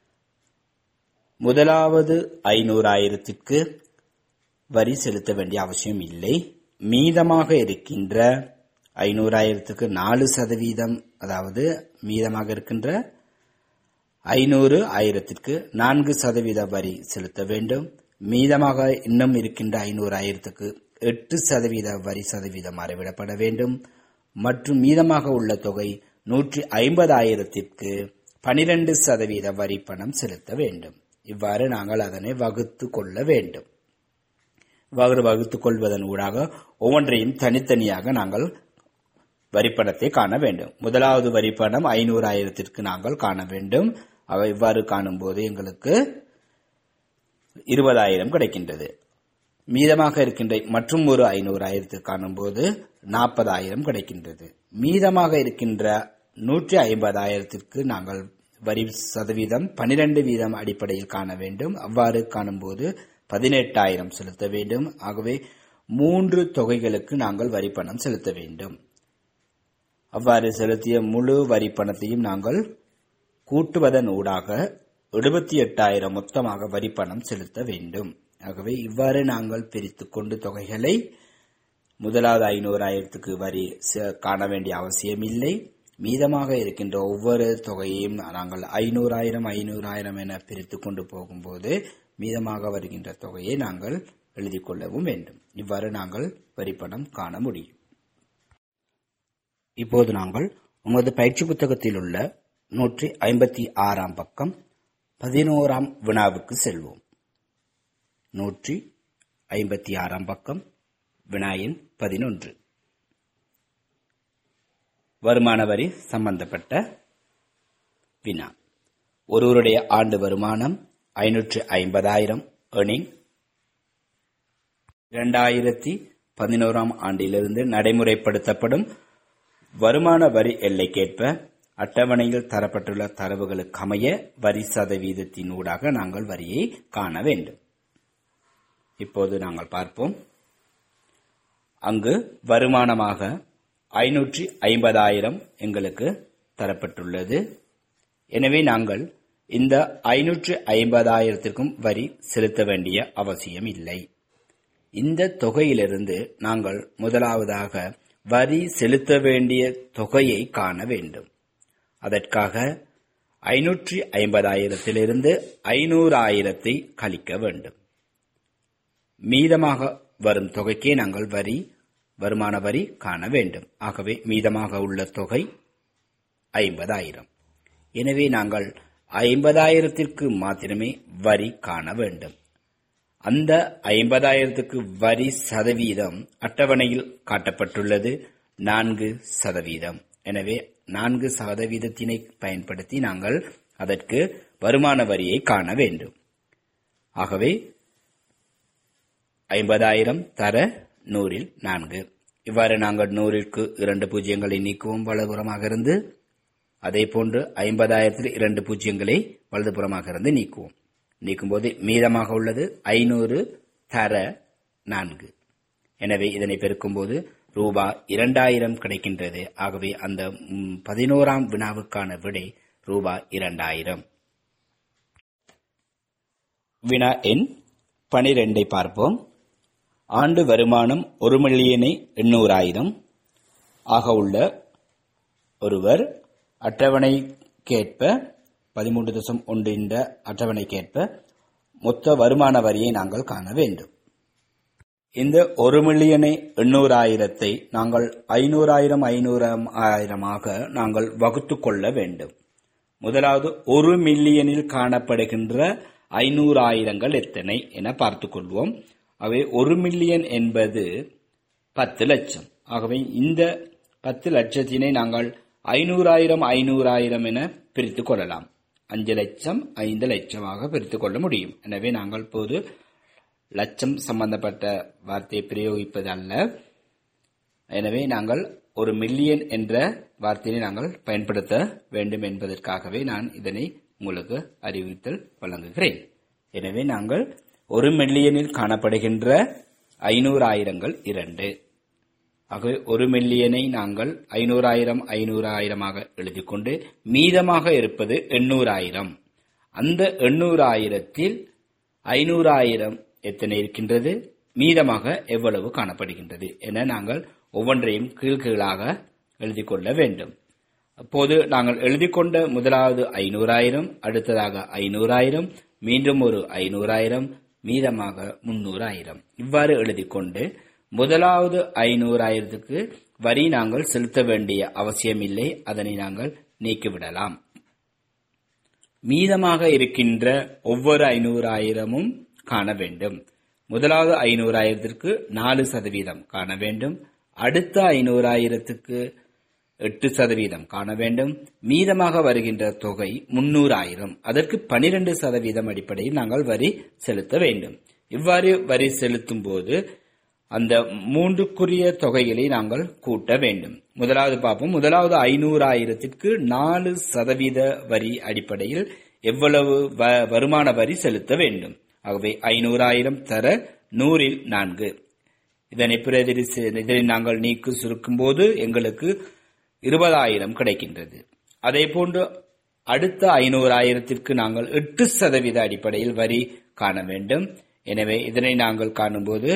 முதலாவது ஐநூறாயிரத்திற்கு வரி செலுத்த வேண்டிய அவசியம் இல்லை மீதமாக இருக்கின்ற ஐநூறாயிரத்துக்கு நாலு சதவீதம் அதாவது மீதமாக இருக்கின்ற ஐநூறு ஆயிரத்திற்கு நான்கு சதவீத வரி செலுத்த வேண்டும் மீதமாக இன்னும் இருக்கின்ற ஐநூறு ஆயிரத்துக்கு எட்டு சதவீத வரி சதவீதம் மறைவிடப்பட வேண்டும் மற்றும் மீதமாக உள்ள தொகை நூற்றி ஐம்பதாயிரத்திற்கு பனிரெண்டு சதவீத வரி பணம் செலுத்த வேண்டும் இவ்வாறு நாங்கள் அதனை வகுத்து கொள்ள வேண்டும் இவ்வாறு வகுத்துக் கொள்வதன் ஊடாக ஒவ்வொன்றையும் தனித்தனியாக நாங்கள் வரிப்பணத்தை காண வேண்டும் முதலாவது வரிப்பணம் ஐநூறாயிரத்திற்கு நாங்கள் காண வேண்டும் அவை இவ்வாறு காணும்போது எங்களுக்கு இருபதாயிரம் கிடைக்கின்றது மீதமாக இருக்கின்ற மற்றும் ஒரு ஐநூறாயிரத்துக்கு காணும்போது நாற்பதாயிரம் கிடைக்கின்றது மீதமாக இருக்கின்ற நூற்றி ஐம்பதாயிரத்திற்கு நாங்கள் வரி சதவீதம் பனிரெண்டு வீதம் அடிப்படையில் காண வேண்டும் அவ்வாறு காணும்போது பதினெட்டாயிரம் செலுத்த வேண்டும் ஆகவே மூன்று தொகைகளுக்கு நாங்கள் வரிப்பணம் செலுத்த வேண்டும் அவ்வாறு செலுத்திய முழு வரி பணத்தையும் நாங்கள் கூட்டுவதன் ஊடாக எழுபத்தி எட்டாயிரம் மொத்தமாக வரி பணம் செலுத்த வேண்டும் ஆகவே இவ்வாறு நாங்கள் பிரித்துக் கொண்டு தொகைகளை முதலாவது ஐநூறாயிரத்துக்கு வரி செ- காண வேண்டிய அவசியம் இல்லை மீதமாக இருக்கின்ற ஒவ்வொரு தொகையையும் நாங்கள் ஐநூறாயிரம் ஐநூறாயிரம் என பிரித்துக் கொண்டு போகும்போது மீதமாக வருகின்ற தொகையை நாங்கள் எழுதிக் கொள்ளவும் வேண்டும் இவ்வாறு நாங்கள் வரிப்பணம் காண முடியும் இப்போது நாங்கள் உமது பயிற்சி புத்தகத்தில் உள்ள நூற்றி ஐம்பத்தி ஆறாம் பக்கம் பதினோராம் வினாவுக்கு செல்வோம் நூற்றி ஐம்பத்தி ஆறாம் பக்கம் வினாயின் பதினொன்று வருமான வரி சம்பந்தப்பட்ட வினா ஒருவருடைய ஆண்டு வருமானம் ஐநூற்று ஐம்பதாயிரம் earning இரண்டாயிரத்தி பதினோராம் ஆண்டிலிருந்து நடைமுறைப்படுத்தப்படும் வருமான வரி எல்லைக்கேற்ப அட்டவணையில் தரப்பட்டுள்ள தரவுகளுக்கு அமைய வரி சதவீதத்தினூடாக நாங்கள் வரியை காண வேண்டும் இப்போது நாங்கள் பார்ப்போம் அங்கு வருமானமாக ஐநூற்றி ஐம்பதாயிரம் எங்களுக்கு தரப்பட்டுள்ளது எனவே நாங்கள் இந்த ஐநூற்று ஐம்பதாயிரத்திற்கும் வரி செலுத்த வேண்டிய அவசியம் இல்லை இந்த தொகையிலிருந்து நாங்கள் முதலாவதாக வரி செலுத்த வேண்டிய தொகையை காண வேண்டும் அதற்காக ஐநூற்றி ஐம்பதாயிரத்திலிருந்து ஐநூறாயிரத்தை கழிக்க வேண்டும் மீதமாக வரும் தொகைக்கே நாங்கள் வரி வருமான வரி காண வேண்டும் ஆகவே மீதமாக உள்ள தொகை ஐம்பதாயிரம் எனவே நாங்கள் ஐம்பதாயிரத்திற்கு மாத்திரமே வரி காண வேண்டும் அந்த ஐம்பதாயிரத்துக்கு வரி சதவீதம் அட்டவணையில் காட்டப்பட்டுள்ளது நான்கு சதவீதம் எனவே நான்கு சதவீதத்தினை பயன்படுத்தி நாங்கள் அதற்கு வருமான வரியை காண வேண்டும் ஆகவே ஐம்பதாயிரம் தர நூறில் நான்கு இவ்வாறு நாங்கள் நூறிற்கு இரண்டு பூஜ்ஜியங்களை நீக்குவோம் வலதுபுறமாக இருந்து அதே போன்று ஐம்பதாயிரத்தில் இரண்டு பூஜ்ஜியங்களை வலதுபுறமாக இருந்து நீக்குவோம் நீக்கும்போது மீதமாக உள்ளது ஐநூறு தர நான்கு எனவே இதனை பெருக்கும்போது ரூபா இரண்டாயிரம் கிடைக்கின்றது ஆகவே அந்த ம், பதினோராம் வினாவுக்கான விடை ரூபா இரண்டாயிரம் வினா எண் பனிரெண்டை பார்ப்போம் ஆண்டு வருமானம் ஒரு மில்லியனை எண்ணூறாயிரம் ஆக உள்ள ஒருவர் அட்டவணைக்கேற்ப பதிமூன்று தசம் ஒன்று என்ற அட்டவணைக்கேற்ப மொத்த வருமான வரியை நாங்கள் காண வேண்டும் இந்த ஒரு மில்லியனை எண்ணூறாயிரத்தை நாங்கள் ஐநூறாயிரம் ஐநூறாயிரம் ஆயிரமாக நாங்கள் வகுத்து கொள்ள வேண்டும் முதலாவது ஒரு மில்லியனில் காணப்படுகின்ற ஐநூறாயிரங்கள் எத்தனை என பார்த்துக் கொள்வோம் அவை ஒரு மில்லியன் என்பது பத்து லட்சம் ஆகவே இந்த பத்து லட்சத்தினை நாங்கள் ஐநூறாயிரம் ஐநூறாயிரம் என பிரித்துக் கொள்ளலாம் அஞ்சு லட்சம் ஐந்து லட்சமாக பிரித்துக் கொள்ள முடியும் எனவே நாங்கள் இப்போது லட்சம் சம்பந்தப்பட்ட வார்த்தையை பிரயோகிப்பது அல்ல எனவே நாங்கள் ஒரு மில்லியன் என்ற வார்த்தையை நாங்கள் பயன்படுத்த வேண்டும் என்பதற்காகவே நான் இதனை உங்களுக்கு அறிவித்தல் வழங்குகிறேன் எனவே நாங்கள் ஒரு மில்லியனில் காணப்படுகின்ற ஐநூறாயிரங்கள் இரண்டு ஆகவே ஒரு மில்லியனை நாங்கள் ஐநூறாயிரம் ஐநூறாயிரமாக எழுதிக் கொண்டு மீதமாக இருப்பது எண்ணூறாயிரம் அந்த எண்ணூறாயிரத்தில் ஐநூறாயிரம் எத்தனை இருக்கின்றது மீதமாக எவ்வளவு காணப்படுகின்றது என நாங்கள் ஒவ்வொன்றையும் கீழ் கீழாக எழுதிக் கொள்ள வேண்டும் அப்போது நாங்கள் எழுதிக் கொண்ட முதலாவது ஐநூறாயிரம் அடுத்ததாக ஐநூறாயிரம் மீண்டும் ஒரு ஐநூறாயிரம் மீதமாக முன்னூறாயிரம் இவ்வாறு எழுதிக் கொண்டு முதலாவது ஐநூறாயிரத்துக்கு வரி நாங்கள் செலுத்த வேண்டிய அவசியமில்லை அதனை நாங்கள் நீக்கிவிடலாம் மீதமாக இருக்கின்ற ஒவ்வொரு ஐநூறாயிரமும் காண வேண்டும் முதலாவது ஐநூறாயிரத்திற்கு நாலு சதவீதம் காண வேண்டும் அடுத்த ஐநூறாயிரத்துக்கு எட்டு சதவீதம் காண வேண்டும் மீதமாக வருகின்ற தொகை முன்னூறாயிரம் அதற்கு பனிரெண்டு சதவீதம் அடிப்படையில் நாங்கள் வரி செலுத்த வேண்டும் இவ்வாறு வரி செலுத்தும் போது அந்த மூன்றுக்குரிய தொகைகளை நாங்கள் கூட்ட வேண்டும் முதலாவது பார்ப்போம் முதலாவது ஐநூறாயிரத்திற்கு நாலு சதவீத வரி அடிப்படையில் எவ்வளவு வ- வருமான வரி செலுத்த வேண்டும் ஆகவே ஐநூறாயிரம் தர நூறில் நான்கு இதனை பிரதிரி இதனை நாங்கள் நீக்கு சுருக்கும் போது எங்களுக்கு இருபதாயிரம் கிடைக்கின்றது அதே போன்று அடுத்த ஐநூறாயிரத்திற்கு நாங்கள் எட்டு சதவீத அடிப்படையில் வரி காண வேண்டும் எனவே இதனை நாங்கள் காணும்போது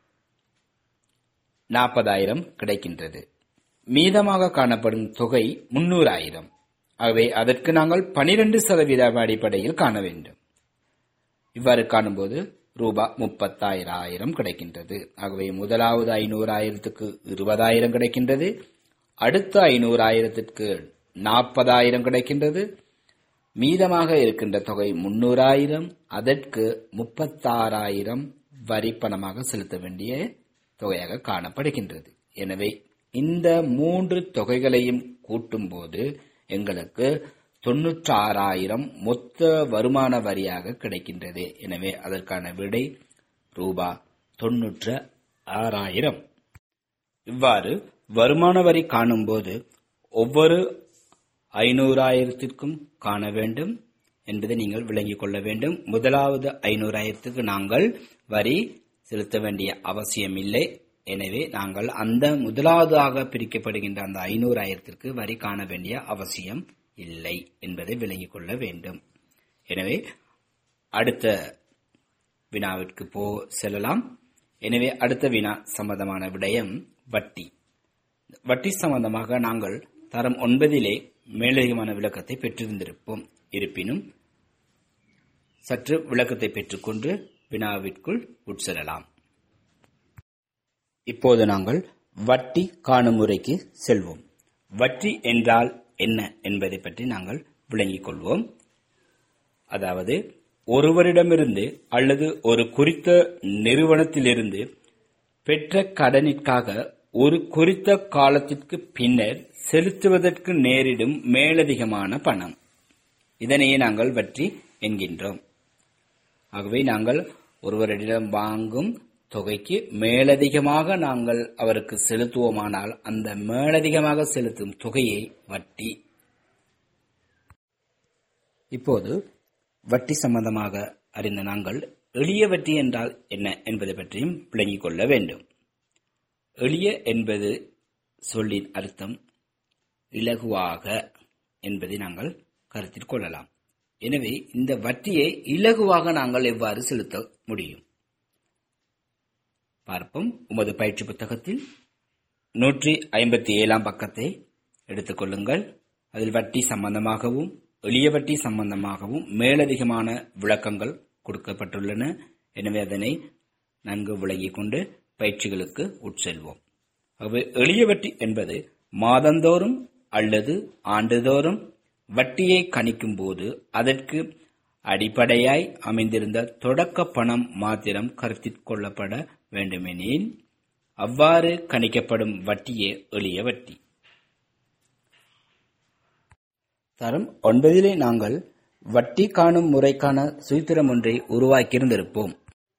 நாற்பதாயிரம் கிடைக்கின்றது மீதமாக காணப்படும் தொகை முன்னூறாயிரம் ஆகவே அதற்கு நாங்கள் பனிரெண்டு சதவீத அடிப்படையில் காண வேண்டும் இவ்வாறு காணும்போது ரூபா முப்பத்தாயிரம் கிடைக்கின்றது ஆகவே முதலாவது ஐநூறாயிரத்துக்கு இருபதாயிரம் கிடைக்கின்றது அடுத்த ஐநூறாயிரத்திற்கு நாற்பதாயிரம் கிடைக்கின்றது மீதமாக இருக்கின்ற தொகை முன்னூறாயிரம் அதற்கு முப்பத்தாறாயிரம் வரி பணமாக செலுத்த வேண்டிய தொகையாக காணப்படுகின்றது எனவே இந்த மூன்று தொகைகளையும் கூட்டும்போது எங்களுக்கு தொன்னூற்றாறாயிரம் மொத்த வருமான வரியாக கிடைக்கின்றது எனவே அதற்கான விடை ரூபா தொன்னூற்று ஆறாயிரம் இவ்வாறு வருமான வரி காணும்போது ஒவ்வொரு ஐநூறாயிரத்திற்கும் காண வேண்டும் என்பதை நீங்கள் விளங்கிக் கொள்ள வேண்டும் முதலாவது ஐநூறாயிரத்துக்கு நாங்கள் வரி செலுத்த வேண்டிய அவசியமில்லை எனவே நாங்கள் அந்த முதலாவதாக பிரிக்கப்படுகின்ற அந்த ஐநூறாயிரத்திற்கு வரி காண வேண்டிய அவசியம் இல்லை என்பதை விளங்கிக் கொள்ள வேண்டும் எனவே அடுத்த வினாவிற்கு போ செல்லலாம் எனவே அடுத்த வினா சம்பந்தமான விடயம் வட்டி வட்டி சம்பந்தமாக நாங்கள் தரம் ஒன்பதிலே மேலதிகமான விளக்கத்தை பெற்றிருந்திருப்போம் இருப்பினும் சற்று விளக்கத்தை பெற்றுக்கொண்டு வினாவிற்குள் உட்செல்லலாம் இப்போது நாங்கள் வட்டி காணும் முறைக்கு செல்வோம் வட்டி என்றால் என்ன என்பதை பற்றி நாங்கள் விளங்கிக் கொள்வோம் அதாவது ஒருவரிடமிருந்து அல்லது ஒரு குறித்த நிறுவனத்திலிருந்து பெற்ற கடனிற்காக ஒரு குறித்த காலத்திற்கு பின்னர் செலுத்துவதற்கு நேரிடும் மேலதிகமான பணம் இதனையே நாங்கள் வட்டி என்கின்றோம் ஆகவே நாங்கள் ஒருவரிடம் வாங்கும் தொகைக்கு மேலதிகமாக நாங்கள் அவருக்கு செலுத்துவோமானால் அந்த மேலதிகமாக செலுத்தும் தொகையை வட்டி இப்போது வட்டி சம்பந்தமாக அறிந்த நாங்கள் எளிய வட்டி என்றால் என்ன என்பதை பற்றியும் விளங்கிக் கொள்ள வேண்டும் எளிய என்பது சொல்லின் அர்த்தம் இலகுவாக என்பதை நாங்கள் கருத்தில் கொள்ளலாம் எனவே இந்த வட்டியை இலகுவாக நாங்கள் எவ்வாறு செலுத்த முடியும் பார்ப்போம் உமது பயிற்சி புத்தகத்தில் நூற்றி ஐம்பத்தி ஏழாம் பக்கத்தை எடுத்துக்கொள்ளுங்கள் அதில் வட்டி சம்பந்தமாகவும் எளிய வட்டி சம்பந்தமாகவும் மேலதிகமான விளக்கங்கள் கொடுக்கப்பட்டுள்ளன எனவே அதனை நன்கு விளங்கிக் கொண்டு பயிற்சிகளுக்கு உட்செல்வோம் ஆகவே எளிய வட்டி என்பது மாதந்தோறும் அல்லது ஆண்டுதோறும் வட்டியை கணிக்கும் போது அதற்கு அடிப்படையாய் அமைந்திருந்த தொடக்க பணம் மாத்திரம் கருத்தில் கொள்ளப்பட வேண்டுமெனில் அவ்வாறு கணிக்கப்படும் வட்டியே எளிய வட்டி தரம் ஒன்பதிலே நாங்கள் வட்டி காணும் முறைக்கான சூத்திரம் ஒன்றை உருவாக்கியிருந்திருப்போம்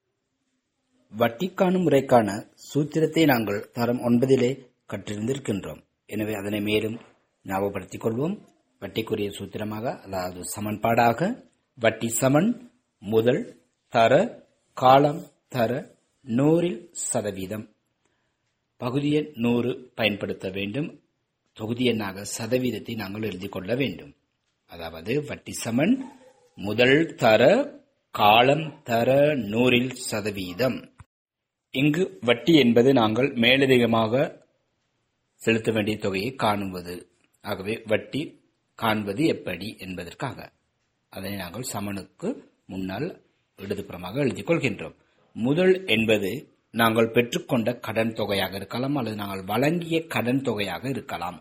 வட்டி காணும் முறைக்கான சூத்திரத்தை நாங்கள் தரம் ஒன்பதிலே கற்றிருந்திருக்கின்றோம் எனவே அதனை மேலும் ஞாபகப்படுத்திக் கொள்வோம் வட்டிக்குரிய சூத்திரமாக அதாவது சமன்பாடாக வட்டி சமன் முதல் தர காலம் தர நூறில் சதவீதம் பகுதி எண் நூறு பயன்படுத்த வேண்டும் தொகுதி எண்ணாக சதவீதத்தை நாங்கள் எழுதிக் கொள்ள வேண்டும் அதாவது வட்டி சமன் முதல் தர காலம் தர நூறில் சதவீதம் இங்கு வட்டி என்பது நாங்கள் மேலதிகமாக செலுத்த வேண்டிய தொகையை காணுவது ஆகவே வட்டி காண்பது எப்படி என்பதற்காக அதனை நாங்கள் சமனுக்கு முன்னால் இடதுபுறமாக எழுதிக் கொள்கின்றோம் முதல் என்பது நாங்கள் பெற்றுக்கொண்ட கடன் தொகையாக இருக்கலாம் அல்லது நாங்கள் வழங்கிய கடன் தொகையாக இருக்கலாம்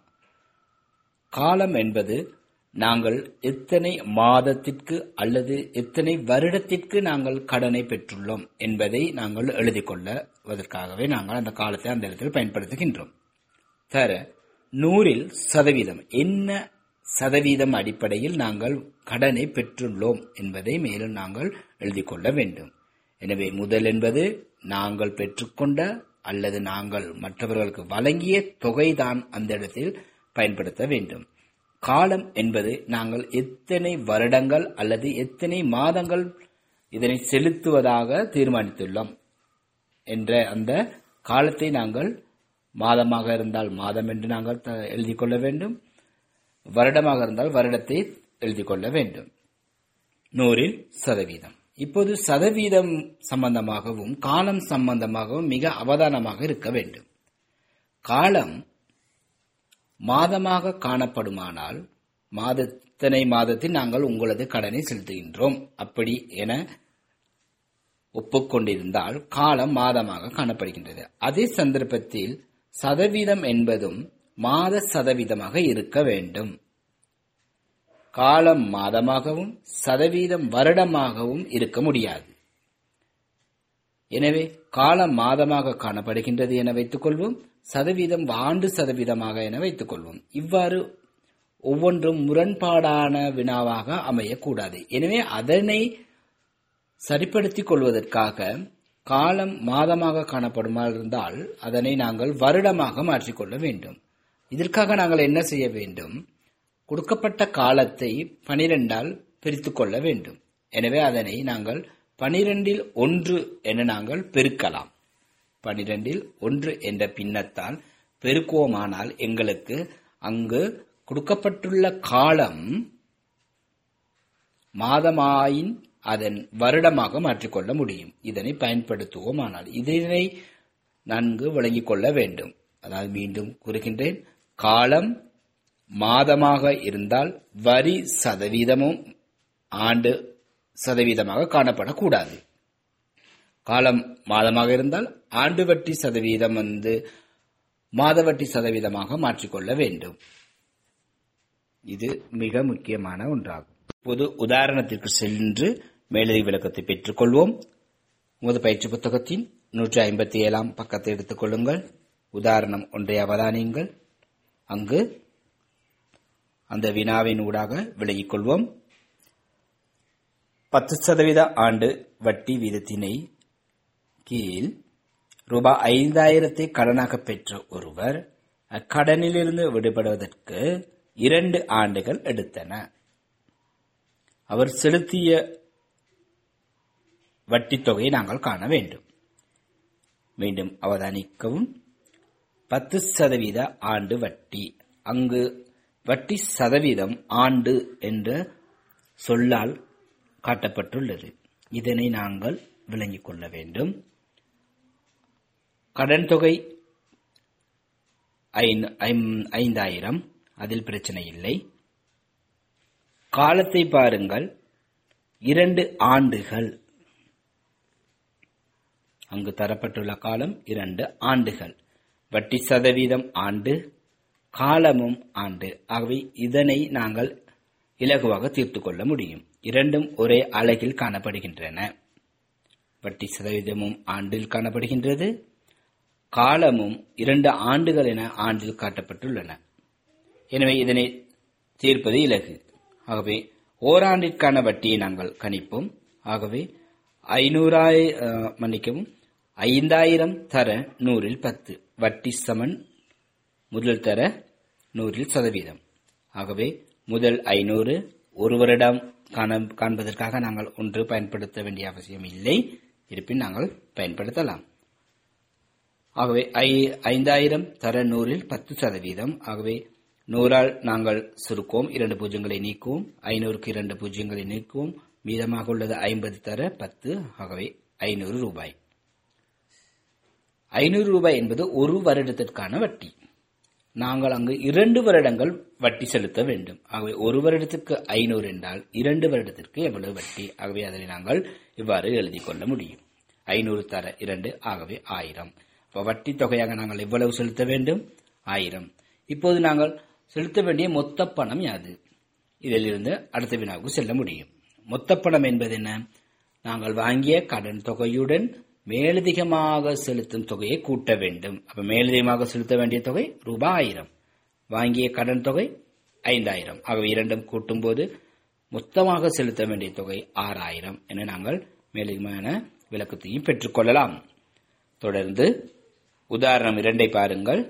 காலம் என்பது நாங்கள் எத்தனை மாதத்திற்கு அல்லது எத்தனை வருடத்திற்கு நாங்கள் கடனை பெற்றுள்ளோம் என்பதை நாங்கள் எழுதிக் கொள்வதற்காகவே நாங்கள் அந்த காலத்தை அந்த இடத்தில் பயன்படுத்துகின்றோம் தர நூறில் சதவீதம் என்ன சதவீதம் அடிப்படையில் நாங்கள் கடனை பெற்றுள்ளோம் என்பதை மேலும் நாங்கள் எழுதிக் கொள்ள வேண்டும் எனவே முதல் என்பது நாங்கள் பெற்றுக்கொண்ட அல்லது நாங்கள் மற்றவர்களுக்கு வழங்கிய தொகைதான் அந்த இடத்தில் பயன்படுத்த வேண்டும் காலம் என்பது நாங்கள் எத்தனை வருடங்கள் அல்லது எத்தனை மாதங்கள் இதனை செலுத்துவதாக தீர்மானித்துள்ளோம் என்ற அந்த காலத்தை நாங்கள் மாதமாக இருந்தால் மாதம் என்று நாங்கள் எழுதிக் கொள்ள வேண்டும் வருடமாக இருந்தால் வருடத்தை எழுதிக் கொள்ள வேண்டும் நூறில் சதவீதம் இப்போது சதவீதம் சம்பந்தமாகவும் காலம் சம்பந்தமாகவும் மிக அவதானமாக இருக்க வேண்டும் காலம் மாதமாக காணப்படுமானால் மாதத்தனை மாதத்தில் நாங்கள் உங்களது கடனை செலுத்துகின்றோம் அப்படி என ஒப்புக்கொண்டிருந்தால் காலம் மாதமாக காணப்படுகின்றது அதே சந்தர்ப்பத்தில் சதவீதம் என்பதும் மாத சதவீதமாக இருக்க வேண்டும் காலம் மாதமாகவும் சதவீதம் வருடமாகவும் இருக்க முடியாது எனவே காலம் மாதமாக காணப்படுகின்றது என வைத்துக் கொள்வோம் சதவீதம் ஆண்டு சதவீதமாக என வைத்துக் கொள்வோம் இவ்வாறு ஒவ்வொன்றும் முரண்பாடான வினாவாக அமையக்கூடாது எனவே அதனை சரிப்படுத்திக் கொள்வதற்காக காலம் மாதமாக காணப்படுமா இருந்தால் அதனை நாங்கள் வருடமாக மாற்றிக்கொள்ள வேண்டும் இதற்காக நாங்கள் என்ன செய்ய வேண்டும் கொடுக்கப்பட்ட காலத்தை பனிரெண்டால் பிரித்துக் கொள்ள வேண்டும் எனவே அதனை நாங்கள் பனிரெண்டில் ஒன்று என நாங்கள் பெருக்கலாம் பனிரெண்டில் ஒன்று என்ற பின்னத்தால் பெருக்குவோமானால் எங்களுக்கு அங்கு கொடுக்கப்பட்டுள்ள காலம் மாதமாயின் அதன் வருடமாக மாற்றிக்கொள்ள முடியும் இதனை பயன்படுத்துவோமானால் இதனை நன்கு விளங்கிக் கொள்ள வேண்டும் அதாவது மீண்டும் கூறுகின்றேன் காலம் மாதமாக இருந்தால் வரி சதவீதமும் ஆண்டு சதவீதமாக காணப்படக்கூடாது காலம் மாதமாக இருந்தால் ஆண்டு வட்டி சதவீதம் வந்து மாத வட்டி சதவீதமாக மாற்றிக்கொள்ள வேண்டும் இது மிக முக்கியமான ஒன்றாகும் பொது உதாரணத்திற்கு சென்று மேலதி விளக்கத்தை பெற்றுக் கொள்வோம் உமது பயிற்சி புத்தகத்தின் நூற்றி ஐம்பத்தி ஏழாம் பக்கத்தை எடுத்துக் கொள்ளுங்கள் உதாரணம் ஒன்றை அவதானியுங்கள் அங்கு அந்த வினாவின் ஊடாக விலகிக் கொள்வோம் பத்து சதவீத ஆண்டு வட்டி வீதத்தினை கீழ் ரூபாய் ஐந்தாயிரத்தை கடனாக பெற்ற ஒருவர் அக்கடனிலிருந்து விடுபடுவதற்கு இரண்டு ஆண்டுகள் எடுத்தன அவர் செலுத்திய வட்டித் தொகையை நாங்கள் காண வேண்டும் மீண்டும் அவதானிக்கவும் பத்து சதவீத ஆண்டு வட்டி அங்கு வட்டி சதவீதம் ஆண்டு என்ற சொல்லால் காட்டப்பட்டுள்ளது இதனை நாங்கள் விளங்கிக் கொள்ள வேண்டும் கடன் தொகை ஐந்து- ஐம்- ஐந்தாயிரம் அதில் பிரச்சனை இல்லை காலத்தை பாருங்கள் இரண்டு ஆண்டுகள் அங்கு தரப்பட்டுள்ள காலம் இரண்டு ஆண்டுகள் வட்டி சதவீதம் ஆண்டு காலமும் ஆண்டு ஆகவே இதனை நாங்கள் இலகுவாக தீர்த்து கொள்ள முடியும் இரண்டும் ஒரே அலகில் காணப்படுகின்றன வட்டி சதவீதமும் ஆண்டில் காணப்படுகின்றது காலமும் இரண்டு ஆண்டுகள் என ஆண்டில் காட்டப்பட்டுள்ளன எனவே இதனை தீர்ப்பது இலகு ஆகவே ஓராண்டிற்கான வட்டியை நாங்கள் கணிப்போம் ஆகவே ஐநூறாய் அஹ், மன்னிக்கவும் ஐந்தாயிரம் தர நூறில் பத்து வட்டி சமன் முதல் தர நூறில் சதவீதம் ஆகவே முதல் ஐநூறு ஒரு வருடம் காண- காண்பதற்காக நாங்கள் ஒன்று பயன்படுத்த வேண்டிய அவசியம் இல்லை இருப்பின் நாங்கள் பயன்படுத்தலாம் ஆகவே ஐ- ஐந்தாயிரம் தர நூறில் பத்து சதவீதம் ஆகவே நூறால் நாங்கள் சுருக்குவோம் இரண்டு பூஜ்ஜியங்களை நீக்குவோம் ஐநூறுக்கு இரண்டு பூஜ்ஜியங்களை நீக்குவோம் மீதமாக உள்ளது ஐம்பது தர பத்து ஆகவே ஐநூறு ரூபாய் ஐநூறு ரூபாய் என்பது ஒரு வருடத்திற்கான வட்டி நாங்கள் அங்கு இரண்டு வருடங்கள் வட்டி செலுத்த வேண்டும் ஆகவே ஒரு வருடத்திற்கு ஐநூறு என்றால் இரண்டு வருடத்திற்கு எவ்வளவு வட்டி ஆகவே அதனை நாங்கள் இவ்வாறு எழுதி கொள்ள முடியும் ஐநூறு தர இரண்டு ஆகவே ஆயிரம் அப்ப வட்டி தொகையாக நாங்கள் எவ்வளவு செலுத்த வேண்டும் ஆயிரம் இப்போது நாங்கள் செலுத்த வேண்டிய மொத்த பணம் யாது இதிலிருந்து அடுத்த வினாவுக்கு செல்ல முடியும் மொத்த பணம் என்பது என்ன நாங்கள் வாங்கிய கடன் தொகையுடன் மேலதிகமாக செலுத்தும் தொகையை கூட்ட வேண்டும் அப்ப மேலதிகமாக செலுத்த வேண்டிய தொகை ரூபாய் ஆயிரம் வாங்கிய கடன் தொகை ஐந்தாயிரம் ஆகவே இரண்டும் கூட்டும்போது மொத்தமாக செலுத்த வேண்டிய தொகை ஆறாயிரம் என நாங்கள் மேலதிகமான விளக்கத்தையும் பெற்றுக்கொள்ளலாம் தொடர்ந்து உதாரணம் இரண்டை பாருங்கள்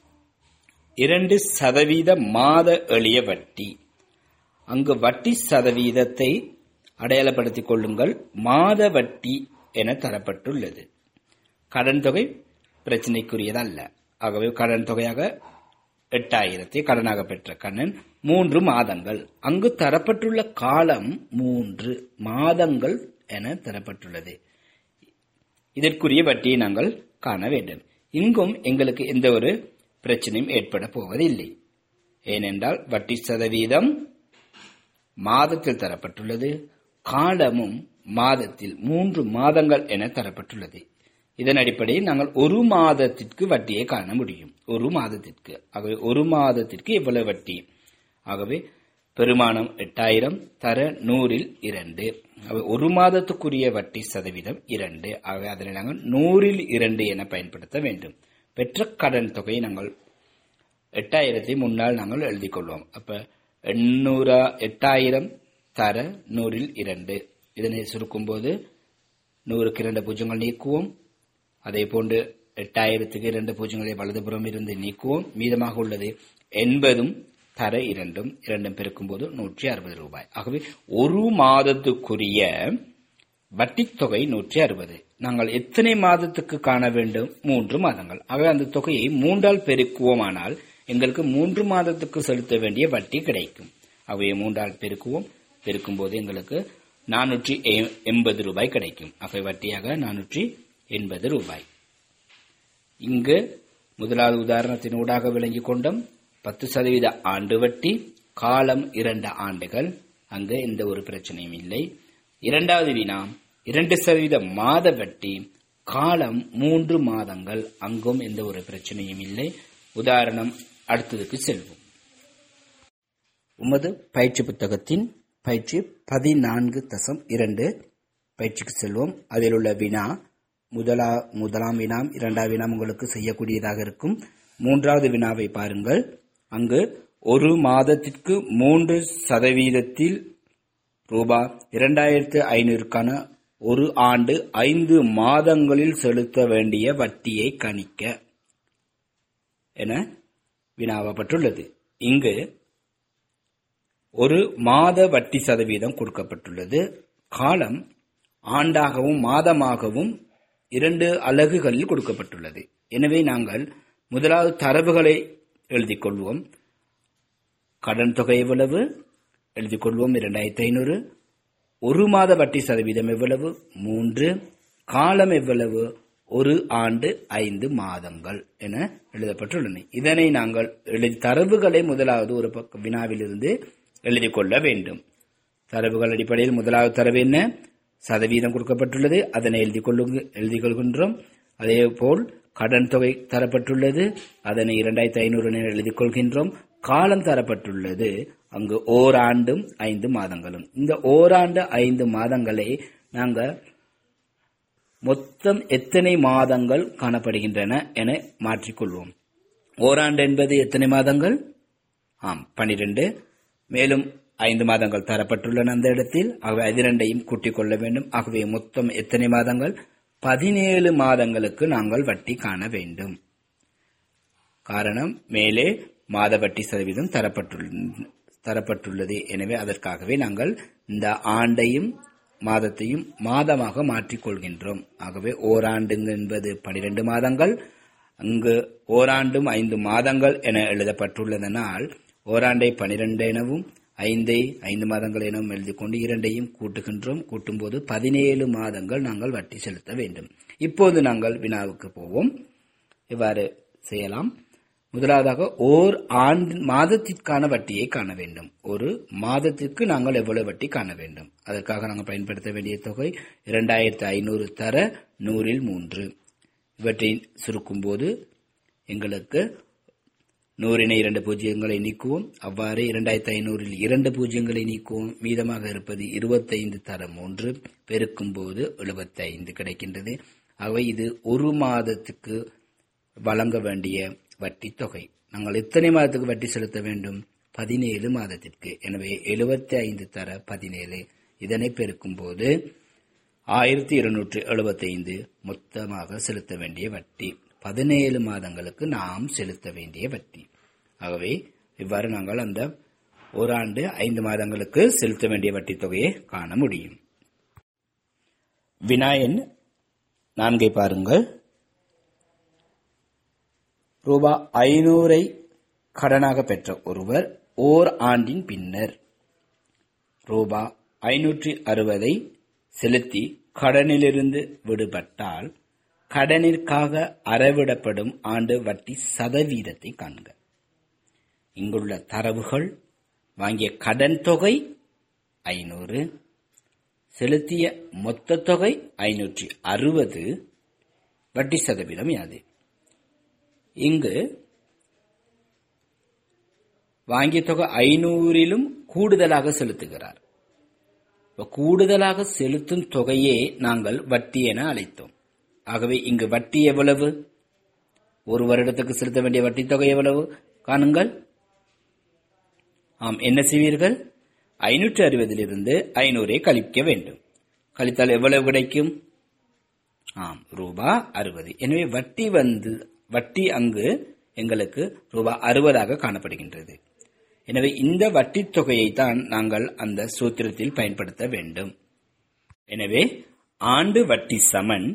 இரண்டு சதவீத மாத எளிய வட்டி அங்கு வட்டி சதவீதத்தை அடையாளப்படுத்திக் கொள்ளுங்கள் மாத வட்டி என தரப்பட்டுள்ளது கடன் தொகை பிரச்சனைக்குரியதல்ல ஆகவே கடன் தொகையாக எட்டாயிரத்தை கடனாக பெற்ற கண்ணன் மூன்று மாதங்கள் அங்கு தரப்பட்டுள்ள காலம் மூன்று மாதங்கள் என தரப்பட்டுள்ளது இதற்குரிய வட்டியை நாங்கள் காண வேண்டும் இங்கும் எங்களுக்கு எந்த ஒரு பிரச்சனையும் ஏற்பட போவதில்லை ஏனென்றால் வட்டி சதவீதம் மாதத்தில் தரப்பட்டுள்ளது காலமும் மாதத்தில் மூன்று மாதங்கள் என தரப்பட்டுள்ளது இதன் அடிப்படையில் நாங்கள் ஒரு மாதத்திற்கு வட்டியை காண முடியும் ஒரு மாதத்திற்கு ஆகவே ஒரு மாதத்திற்கு எவ்வளவு வட்டி ஆகவே பெருமானம் எட்டாயிரம் தர நூறில் இரண்டு ஆகவே ஒரு மாதத்துக்குரிய வட்டி சதவீதம் இரண்டு ஆகவே அதனை நாங்கள் நூறில் இரண்டு என பயன்படுத்த வேண்டும் பெற்ற கடன் தொகையை நாங்கள் எட்டாயிரத்தை முன்னால் நாங்கள் எழுதிக் கொள்வோம் அப்ப எண்ணூறா எட்டாயிரம் தர நூறில் இரண்டு இதனை சுருக்கும்போது நூறுக்கு இரண்டு பூஜ்ஜியங்கள் நீக்குவோம் அதே போன்று எட்டாயிரத்துக்கு இரண்டு பூஜ்ஜியங்களை வலதுபுறம் இருந்து நீக்குவோம் மீதமாக உள்ளது எண்பதும் தர இரண்டும் இரண்டும் பெருக்கும்போது நூற்றி அறுபது ரூபாய் ஆகவே ஒரு மாதத்துக்குரிய வட்டி தொகை நூற்றி அறுபது நாங்கள் எத்தனை மாதத்துக்கு காண வேண்டும் மூன்று மாதங்கள் ஆகவே அந்த தொகையை மூன்றால் பெருக்குவோமானால் எங்களுக்கு மூன்று மாதத்துக்கு செலுத்த வேண்டிய வட்டி கிடைக்கும் அவையை மூன்றால் பெருக்குவோம் பெருக்கும் போது எங்களுக்கு நானூற்றி எண்பது ரூபாய் கிடைக்கும் அவை வட்டியாக நானூற்றி எண்பது ரூபாய் இங்கு முதலாவது உதாரணத்தின் ஊடாக விளங்கிக் கொண்டோம் பத்து சதவீத ஆண்டு வட்டி காலம் இரண்டு ஆண்டுகள் அங்கு எந்த ஒரு பிரச்சனையும் இல்லை இரண்டாவது வினா இரண்டு சதவீத மாத வட்டி காலம் மூன்று மாதங்கள் அங்கும் எந்த ஒரு பிரச்சனையும் இல்லை உதாரணம் அடுத்ததுக்கு செல்வோம் உமது பயிற்சி புத்தகத்தின் பயிற்சி பதினான்கு தசம் இரண்டு பயிற்சிக்கு செல்வோம் அதில் உள்ள வினா முதலா முதலாம் வினாம் இரண்டாம் வினாம் உங்களுக்கு செய்யக்கூடியதாக இருக்கும் மூன்றாவது வினாவை பாருங்கள் அங்கு ஒரு மாதத்திற்கு மூன்று சதவீதத்தில் ரூபாய் இரண்டாயிரத்து ஐநூறுக்கான ஒரு ஆண்டு ஐந்து மாதங்களில் செலுத்த வேண்டிய வட்டியை கணிக்க என வினாவப்பட்டுள்ளது இங்கு ஒரு மாத வட்டி சதவீதம் கொடுக்கப்பட்டுள்ளது காலம் ஆண்டாகவும் மாதமாகவும் இரண்டு அலகுகளில் கொடுக்கப்பட்டுள்ளது எனவே நாங்கள் முதலாவது தரவுகளை எழுதிக் கொள்வோம் கடன் தொகை எவ்வளவு எழுதிக் கொள்வோம் இரண்டாயிரத்தி ஐநூறு ஒரு மாத வட்டி சதவீதம் எவ்வளவு மூன்று காலம் எவ்வளவு ஒரு ஆண்டு ஐந்து மாதங்கள் என எழுதப்பட்டுள்ளன இதனை நாங்கள் எழுதி தரவுகளை முதலாவது ஒரு பக்க வினாவிலிருந்து எழுதிக் கொள்ள வேண்டும் தரவுகள் அடிப்படையில் முதலாவது தரவு என்ன சதவீதம் கொடுக்கப்பட்டுள்ளது அதனை எழுதிக் கொள்ளுங்க எழுதிக் கொள்கின்றோம் அதே போல் கடன் தொகை தரப்பட்டுள்ளது அதனை இரண்டாயிரத்தி ஐநூறு என எழுதிக் கொள்கின்றோம் காலம் தரப்பட்டுள்ளது அங்கு ஓராண்டும் ஐந்து மாதங்களும் இந்த ஓராண்டு ஐந்து மாதங்களை நாங்க மொத்தம் எத்தனை மாதங்கள் காணப்படுகின்றன என மாற்றிக்கொள்வோம் ஓராண்டு என்பது எத்தனை மாதங்கள் ஆம் பனிரெண்டு மேலும் ஐந்து மாதங்கள் தரப்பட்டுள்ளன அந்த இடத்தில் ஆகவே அதிரண்டையும் கூட்டிக் கொள்ள வேண்டும் ஆகவே மொத்தம் எத்தனை மாதங்கள் பதினேழு மாதங்களுக்கு நாங்கள் வட்டி காண வேண்டும் காரணம் மேலே மாத வட்டி சதவீதம் தரப்பட்டுள்ள தரப்பட்டுள்ளது எனவே அதற்காகவே நாங்கள் இந்த ஆண்டையும் மாதத்தையும் மாதமாக மாற்றிக் கொள்கின்றோம் ஆகவே ஓராண்டு என்பது பனிரெண்டு மாதங்கள் அங்கு ஓராண்டும் ஐந்து மாதங்கள் என எழுதப்பட்டுள்ளதனால் ஓராண்டை பனிரெண்டு எனவும் ஐந்தை ஐந்து மாதங்கள் எனவும் எழுதி கொண்டு இரண்டையும் கூட்டுகின்றோம் கூட்டும்போது பதினேழு மாதங்கள் நாங்கள் வட்டி செலுத்த வேண்டும் இப்போது நாங்கள் வினாவுக்கு போவோம் இவ்வாறு செய்யலாம் முதலாவதாக ஓர் ஆண்டு மாதத்திற்கான வட்டியை காண வேண்டும் ஒரு மாதத்திற்கு நாங்கள் எவ்வளவு வட்டி காண வேண்டும் அதற்காக நாங்கள் பயன்படுத்த வேண்டிய தொகை இரண்டாயிரத்தி ஐநூறு தர நூறில் மூன்று இவற்றை சுருக்கும் போது எங்களுக்கு நூறினை இரண்டு பூஜ்ஜியங்களை நீக்குவோம் அவ்வாறு இரண்டாயிரத்தி ஐநூறில் இரண்டு பூஜ்ஜியங்களை நீக்குவோம் மீதமாக இருப்பது இருபத்தைந்து தர மூன்று பெருக்கும் போது எழுபத்தி ஐந்து கிடைக்கின்றது ஆகவே இது ஒரு மாதத்துக்கு வழங்க வேண்டிய வட்டி தொகை நாங்கள் எத்தனை மாதத்துக்கு வட்டி செலுத்த வேண்டும் பதினேழு மாதத்திற்கு எனவே எழுபத்தி ஐந்து தர பதினேழு இதனை பெருக்கும் போது ஆயிரத்தி இருநூற்று எழுபத்தி ஐந்து மொத்தமாக செலுத்த வேண்டிய வட்டி பதினேழு மாதங்களுக்கு நாம் செலுத்த வேண்டிய வட்டி ஆகவே இவ்வாறு நாங்கள் அந்த ஓராண்டு ஐந்து மாதங்களுக்கு செலுத்த வேண்டிய வட்டி தொகையை காண முடியும் வினாயன் நான்கை பாருங்கள் ரூபாய் ஐநூறை கடனாக பெற்ற ஒருவர் ஓர் ஆண்டின் பின்னர் ரூபாய் ஐநூற்றி அறுபதை செலுத்தி கடனிலிருந்து விடுபட்டால் கடனிற்காக அறவிடப்படும் ஆண்டு வட்டி சதவீதத்தை காண்க இங்குள்ள தரவுகள் வாங்கிய கடன் தொகை ஐநூறு செலுத்திய மொத்த தொகை ஐநூற்றி அறுபது வட்டி சதவீதம் யாது இங்கு வாங்கிய தொகை ஐநூறிலும் கூடுதலாக செலுத்துகிறார் இப்ப கூடுதலாக செலுத்தும் தொகையே நாங்கள் வட்டி என அழைத்தோம் ஆகவே இங்கு வட்டி எவ்வளவு ஒரு வருடத்துக்கு செலுத்த வேண்டிய வட்டி தொகை எவ்வளவு காணுங்கள் ஆம் என்ன செய்வீர்கள் ஐநூற்று அறுபதிலிருந்து ஐநூறை கழிக்க வேண்டும் கழித்தால் எவ்வளவு கிடைக்கும் ஆம் ரூபா அறுபது எனவே வட்டி வந்து வட்டி அங்கு எங்களுக்கு ரூபா அறுபதாக காணப்படுகின்றது எனவே இந்த வட்டி தொகையை தான் நாங்கள் அந்த சூத்திரத்தில் பயன்படுத்த வேண்டும் எனவே ஆண்டு வட்டி சமன்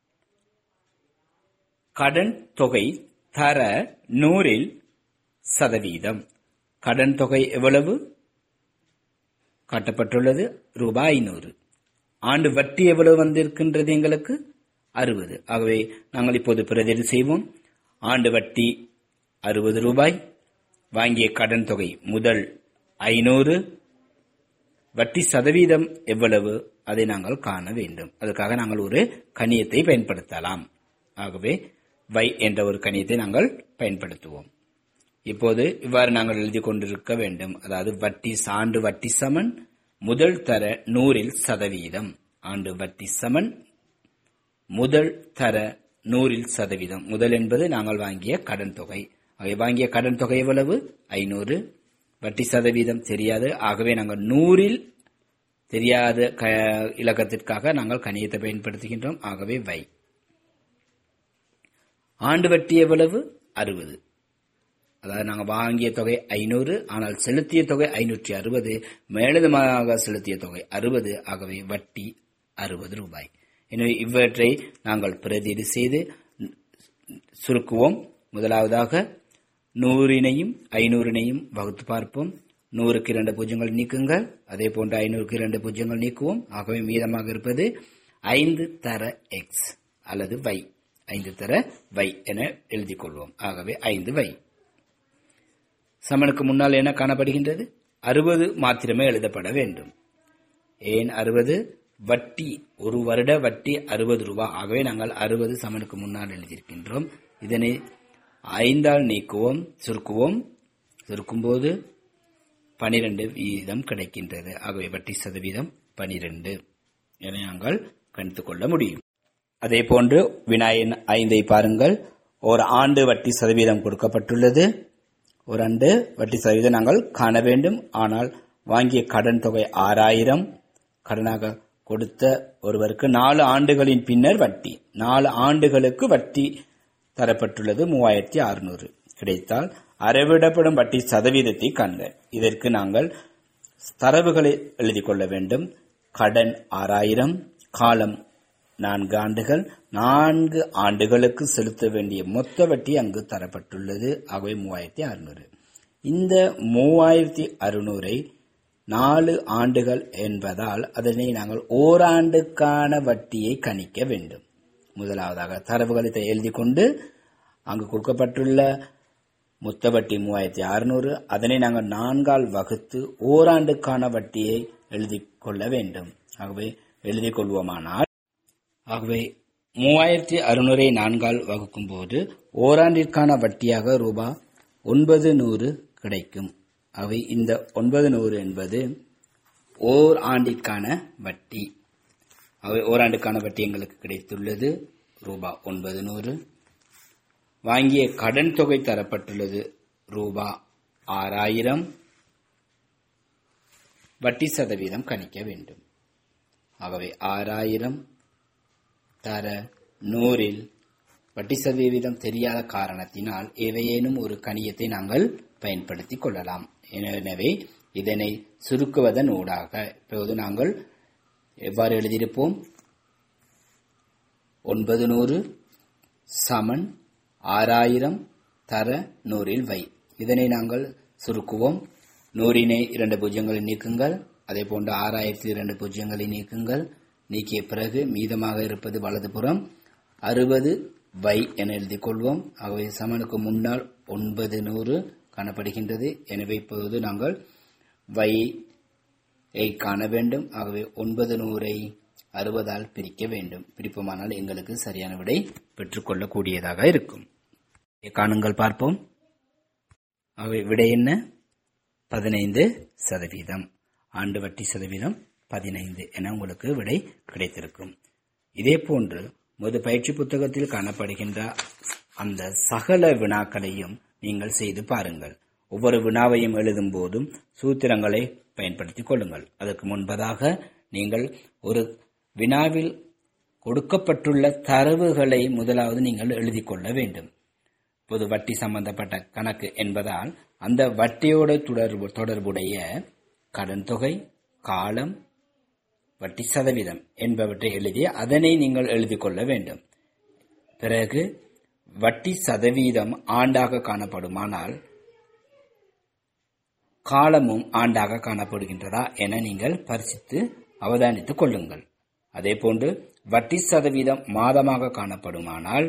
கடன் தொகை தர நூறில் சதவீதம் கடன் தொகை எவ்வளவு காட்டப்பட்டுள்ளது ரூபாய் ஐநூறு ஆண்டு வட்டி எவ்வளவு வந்திருக்கின்றது எங்களுக்கு அறுபது ஆகவே நாங்கள் இப்போது பிரதியீடு செய்வோம் ஆண்டு வட்டி அறுபது ரூபாய் வாங்கிய கடன் தொகை முதல் ஐநூறு வட்டி சதவீதம் எவ்வளவு அதை நாங்கள் காண வேண்டும் அதற்காக நாங்கள் ஒரு கணியத்தை பயன்படுத்தலாம் ஆகவே வை என்ற ஒரு கணியத்தை நாங்கள் பயன்படுத்துவோம் இப்போது இவ்வாறு நாங்கள் எழுதி கொண்டிருக்க வேண்டும் அதாவது வட்டி ஆண்டு வட்டி சமன் முதல் தர நூறில் சதவீதம் ஆண்டு வட்டி சமன் முதல் தர நூறில் சதவீதம் முதல் என்பது நாங்கள் வாங்கிய கடன் தொகை ஆகவே வாங்கிய கடன் தொகை எவ்வளவு ஐநூறு வட்டி சதவீதம் தெரியாது ஆகவே நாங்கள் நூறில் தெரியாத க- இலக்கத்திற்காக நாங்கள் கணியத்தை பயன்படுத்துகின்றோம் ஆகவே வை ஆண்டு வட்டி எவ்வளவு அறுபது அதாவது நாங்கள் வாங்கிய தொகை ஐநூறு ஆனால் செலுத்திய தொகை ஐநூற்றி அறுபது மேலதிகமாக செலுத்திய தொகை அறுபது ஆகவே வட்டி அறுபது ரூபாய் எனவே இவற்றை நாங்கள் பிரதியீடு செய்து சுருக்குவோம் முதலாவதாக நூறினையும் ஐநூறினையும் வகுத்து பார்ப்போம் நூறுக்கு இரண்டு பூஜ்ஜியங்கள் நீக்குங்கள் அதே போன்று ஐநூறுக்கு இரண்டு பூஜ்ஜியங்கள் நீக்குவோம் ஆகவே மீதமாக இருப்பது ஐந்து தர எக்ஸ் அல்லது வை ஐந்து தர வை என எழுதிக் கொள்வோம் ஆகவே ஐந்து வை சமனுக்கு முன்னால் என்ன காணப்படுகின்றது அறுபது மாத்திரமே எழுதப்பட வேண்டும் ஏன் அறுபது வட்டி ஒரு வருட வட்டி அறுபது ரூபாய் ஆகவே நாங்கள் அறுபது சமனுக்கு முன்னால் எழுதியிருக்கின்றோம் இதனை ஐந்தால் நீக்குவோம் சுருக்குவோம் சுருக்கும்போது பனிரெண்டு வீதம் கிடைக்கின்றது ஆகவே வட்டி சதவீதம் பனிரெண்டு என நாங்கள் கணித்துக் கொள்ள முடியும் அதே போன்று வினாயின் ஐந்தை பாருங்கள் ஒரு ஆண்டு வட்டி சதவீதம் கொடுக்கப்பட்டுள்ளது ஒரு ஆண்டு வட்டி சதவீதம் நாங்கள் காண வேண்டும் ஆனால் வாங்கிய கடன் தொகை ஆறாயிரம் கடனாக கொடுத்த ஒருவருக்கு நாலு ஆண்டுகளின் பின்னர் வட்டி நாலு ஆண்டுகளுக்கு வட்டி தரப்பட்டுள்ளது மூவாயிரத்தி அறுநூறு கிடைத்தால் அறவிடப்படும் வட்டி சதவீதத்தை காண்க இதற்கு நாங்கள் தரவுகளை எழுதிக் கொள்ள வேண்டும் கடன் ஆறாயிரம் காலம் நான்கு ஆண்டுகள் நான்கு ஆண்டுகளுக்கு செலுத்த வேண்டிய மொத்த வட்டி அங்கு தரப்பட்டுள்ளது ஆகவே மூவாயிரத்தி அறுநூறு இந்த மூவாயிரத்தி அறுநூறை நாலு ஆண்டுகள் என்பதால் அதனை நாங்கள் ஓராண்டுக்கான வட்டியை கணிக்க வேண்டும் முதலாவதாக தரவுகளை எழுதி கொண்டு அங்கு கொடுக்கப்பட்டுள்ள மொத்த வட்டி மூவாயிரத்தி அறுநூறு அதனை நாங்கள் நான்கால் வகுத்து ஓராண்டுக்கான வட்டியை எழுதி கொள்ள வேண்டும் ஆகவே எழுதிக் கொள்வோமானால் ஆகவே மூவாயிரத்தி அறுநூறை நான்கால் வகுக்கும் போது ஓராண்டிற்கான வட்டியாக ரூபாய் ஒன்பது நூறு கிடைக்கும் அவை இந்த ஒன்பது நூறு என்பது ஓர் ஆண்டிற்கான வட்டி அவை ஓராண்டுக்கான வட்டி எங்களுக்கு கிடைத்துள்ளது ரூபாய் ஒன்பது நூறு வாங்கிய கடன் தொகை தரப்பட்டுள்ளது ரூபா ஆறாயிரம் வட்டி சதவீதம் கணிக்க வேண்டும் ஆகவே ஆறாயிரம் தர நூறில் வட்டி சதவீதம் தெரியாத காரணத்தினால் ஏவையேனும் ஒரு கணியத்தை நாங்கள் பயன்படுத்திக் கொள்ளலாம் எனவே இதனை சுருக்குவதன் ஊடாக இப்போது நாங்கள் எவ்வாறு எழுதியிருப்போம் ஒன்பது நூறு சமன் ஆறாயிரம் தர நூறில் வை இதனை நாங்கள் சுருக்குவோம் நூறினை இரண்டு பூஜ்ஜியங்களை நீக்குங்கள் அதே போன்று ஆறாயிரத்தி இரண்டு பூஜ்ஜியங்களை நீக்குங்கள் நீக்கிய பிறகு மீதமாக இருப்பது வலதுபுறம் அறுபது வை என எழுதிக் கொள்வோம் ஆகவே சமனுக்கு முன்னால் ஒன்பது நூறு காணப்படுகின்றது எனவே இப்போது நாங்கள் வை காண வேண்டும் ஆகவே ஒன்பது நூறை அறுபதால் பிரிக்க வேண்டும் பிரிப்போமானால் எங்களுக்கு சரியான விடை பெற்றுக்கொள்ளக்கூடியதாக இருக்கும் காணுங்கள் பார்ப்போம் ஆகவே விடை என்ன பதினைந்து சதவீதம் ஆண்டு வட்டி சதவீதம் பதினைந்து என உங்களுக்கு விடை கிடைத்திருக்கும் இதே போன்று முது பயிற்சி புத்தகத்தில் காணப்படுகின்ற அந்த சகல வினாக்களையும் நீங்கள் செய்து பாருங்கள் ஒவ்வொரு வினாவையும் எழுதும் போதும் சூத்திரங்களை பயன்படுத்திக் கொள்ளுங்கள் அதற்கு முன்பதாக நீங்கள் ஒரு வினாவில் கொடுக்கப்பட்டுள்ள தரவுகளை முதலாவது நீங்கள் எழுதிக் கொள்ள வேண்டும் பொது வட்டி சம்பந்தப்பட்ட கணக்கு என்பதால் அந்த வட்டியோட தொடர்பு தொடர்புடைய கடன் தொகை காலம் வட்டி சதவீதம் என்பவற்றை எழுதி அதனை நீங்கள் எழுதிக் கொள்ள வேண்டும் பிறகு வட்டி சதவீதம் ஆண்டாக காணப்படுமானால் காலமும் ஆண்டாக காணப்படுகின்றதா என நீங்கள் பரிசித்து அவதானித்துக் கொள்ளுங்கள் அதேபோன்று வட்டி சதவீதம் மாதமாக காணப்படுமானால்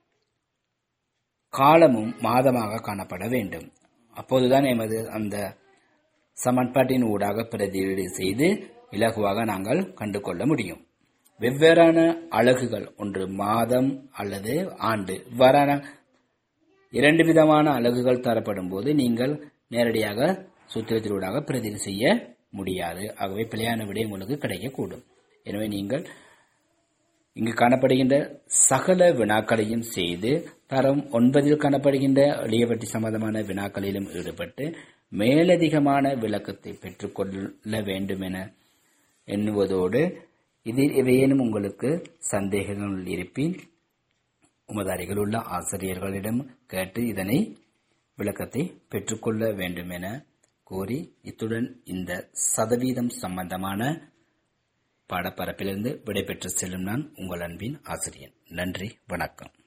காலமும் மாதமாக காணப்பட வேண்டும் அப்போதுதான் எமது அந்த சமன்பாட்டின் ஊடாக பிரதியீடு செய்து இலகுவாக நாங்கள் கண்டுகொள்ள முடியும் வெவ்வேறான அலகுகள் ஒன்று மாதம் அல்லது ஆண்டு இவ்வாறான இரண்டு விதமான அலகுகள் தரப்படும் போது நீங்கள் நேரடியாக சூத்திரத்தினூடாக பிரதிநிதி செய்ய முடியாது ஆகவே பிழையான விடை உங்களுக்கு கிடைக்கக்கூடும் எனவே நீங்கள் இங்கு காணப்படுகின்ற சகல வினாக்களையும் செய்து தரம் ஒன்பதில் காணப்படுகின்ற எளியவட்டி சம்பந்தமான வினாக்களிலும் ஈடுபட்டு மேலதிகமான விளக்கத்தை பெற்றுக்கொள்ள வேண்டும் என எண்ணுவதோடு இதில் எவையேனும் உங்களுக்கு சந்தேகங்கள் இருப்பின் உமது அருகில் உள்ள ஆசிரியர்களிடம் கேட்டு இதனை விளக்கத்தை பெற்றுக்கொள்ள வேண்டும் என கூறி இத்துடன் இந்த சதவீதம் சம்பந்தமான பாடப்பரப்பிலிருந்து விடைபெற்று செல்லும் நான் உங்கள் அன்பின் ஆசிரியன் நன்றி வணக்கம்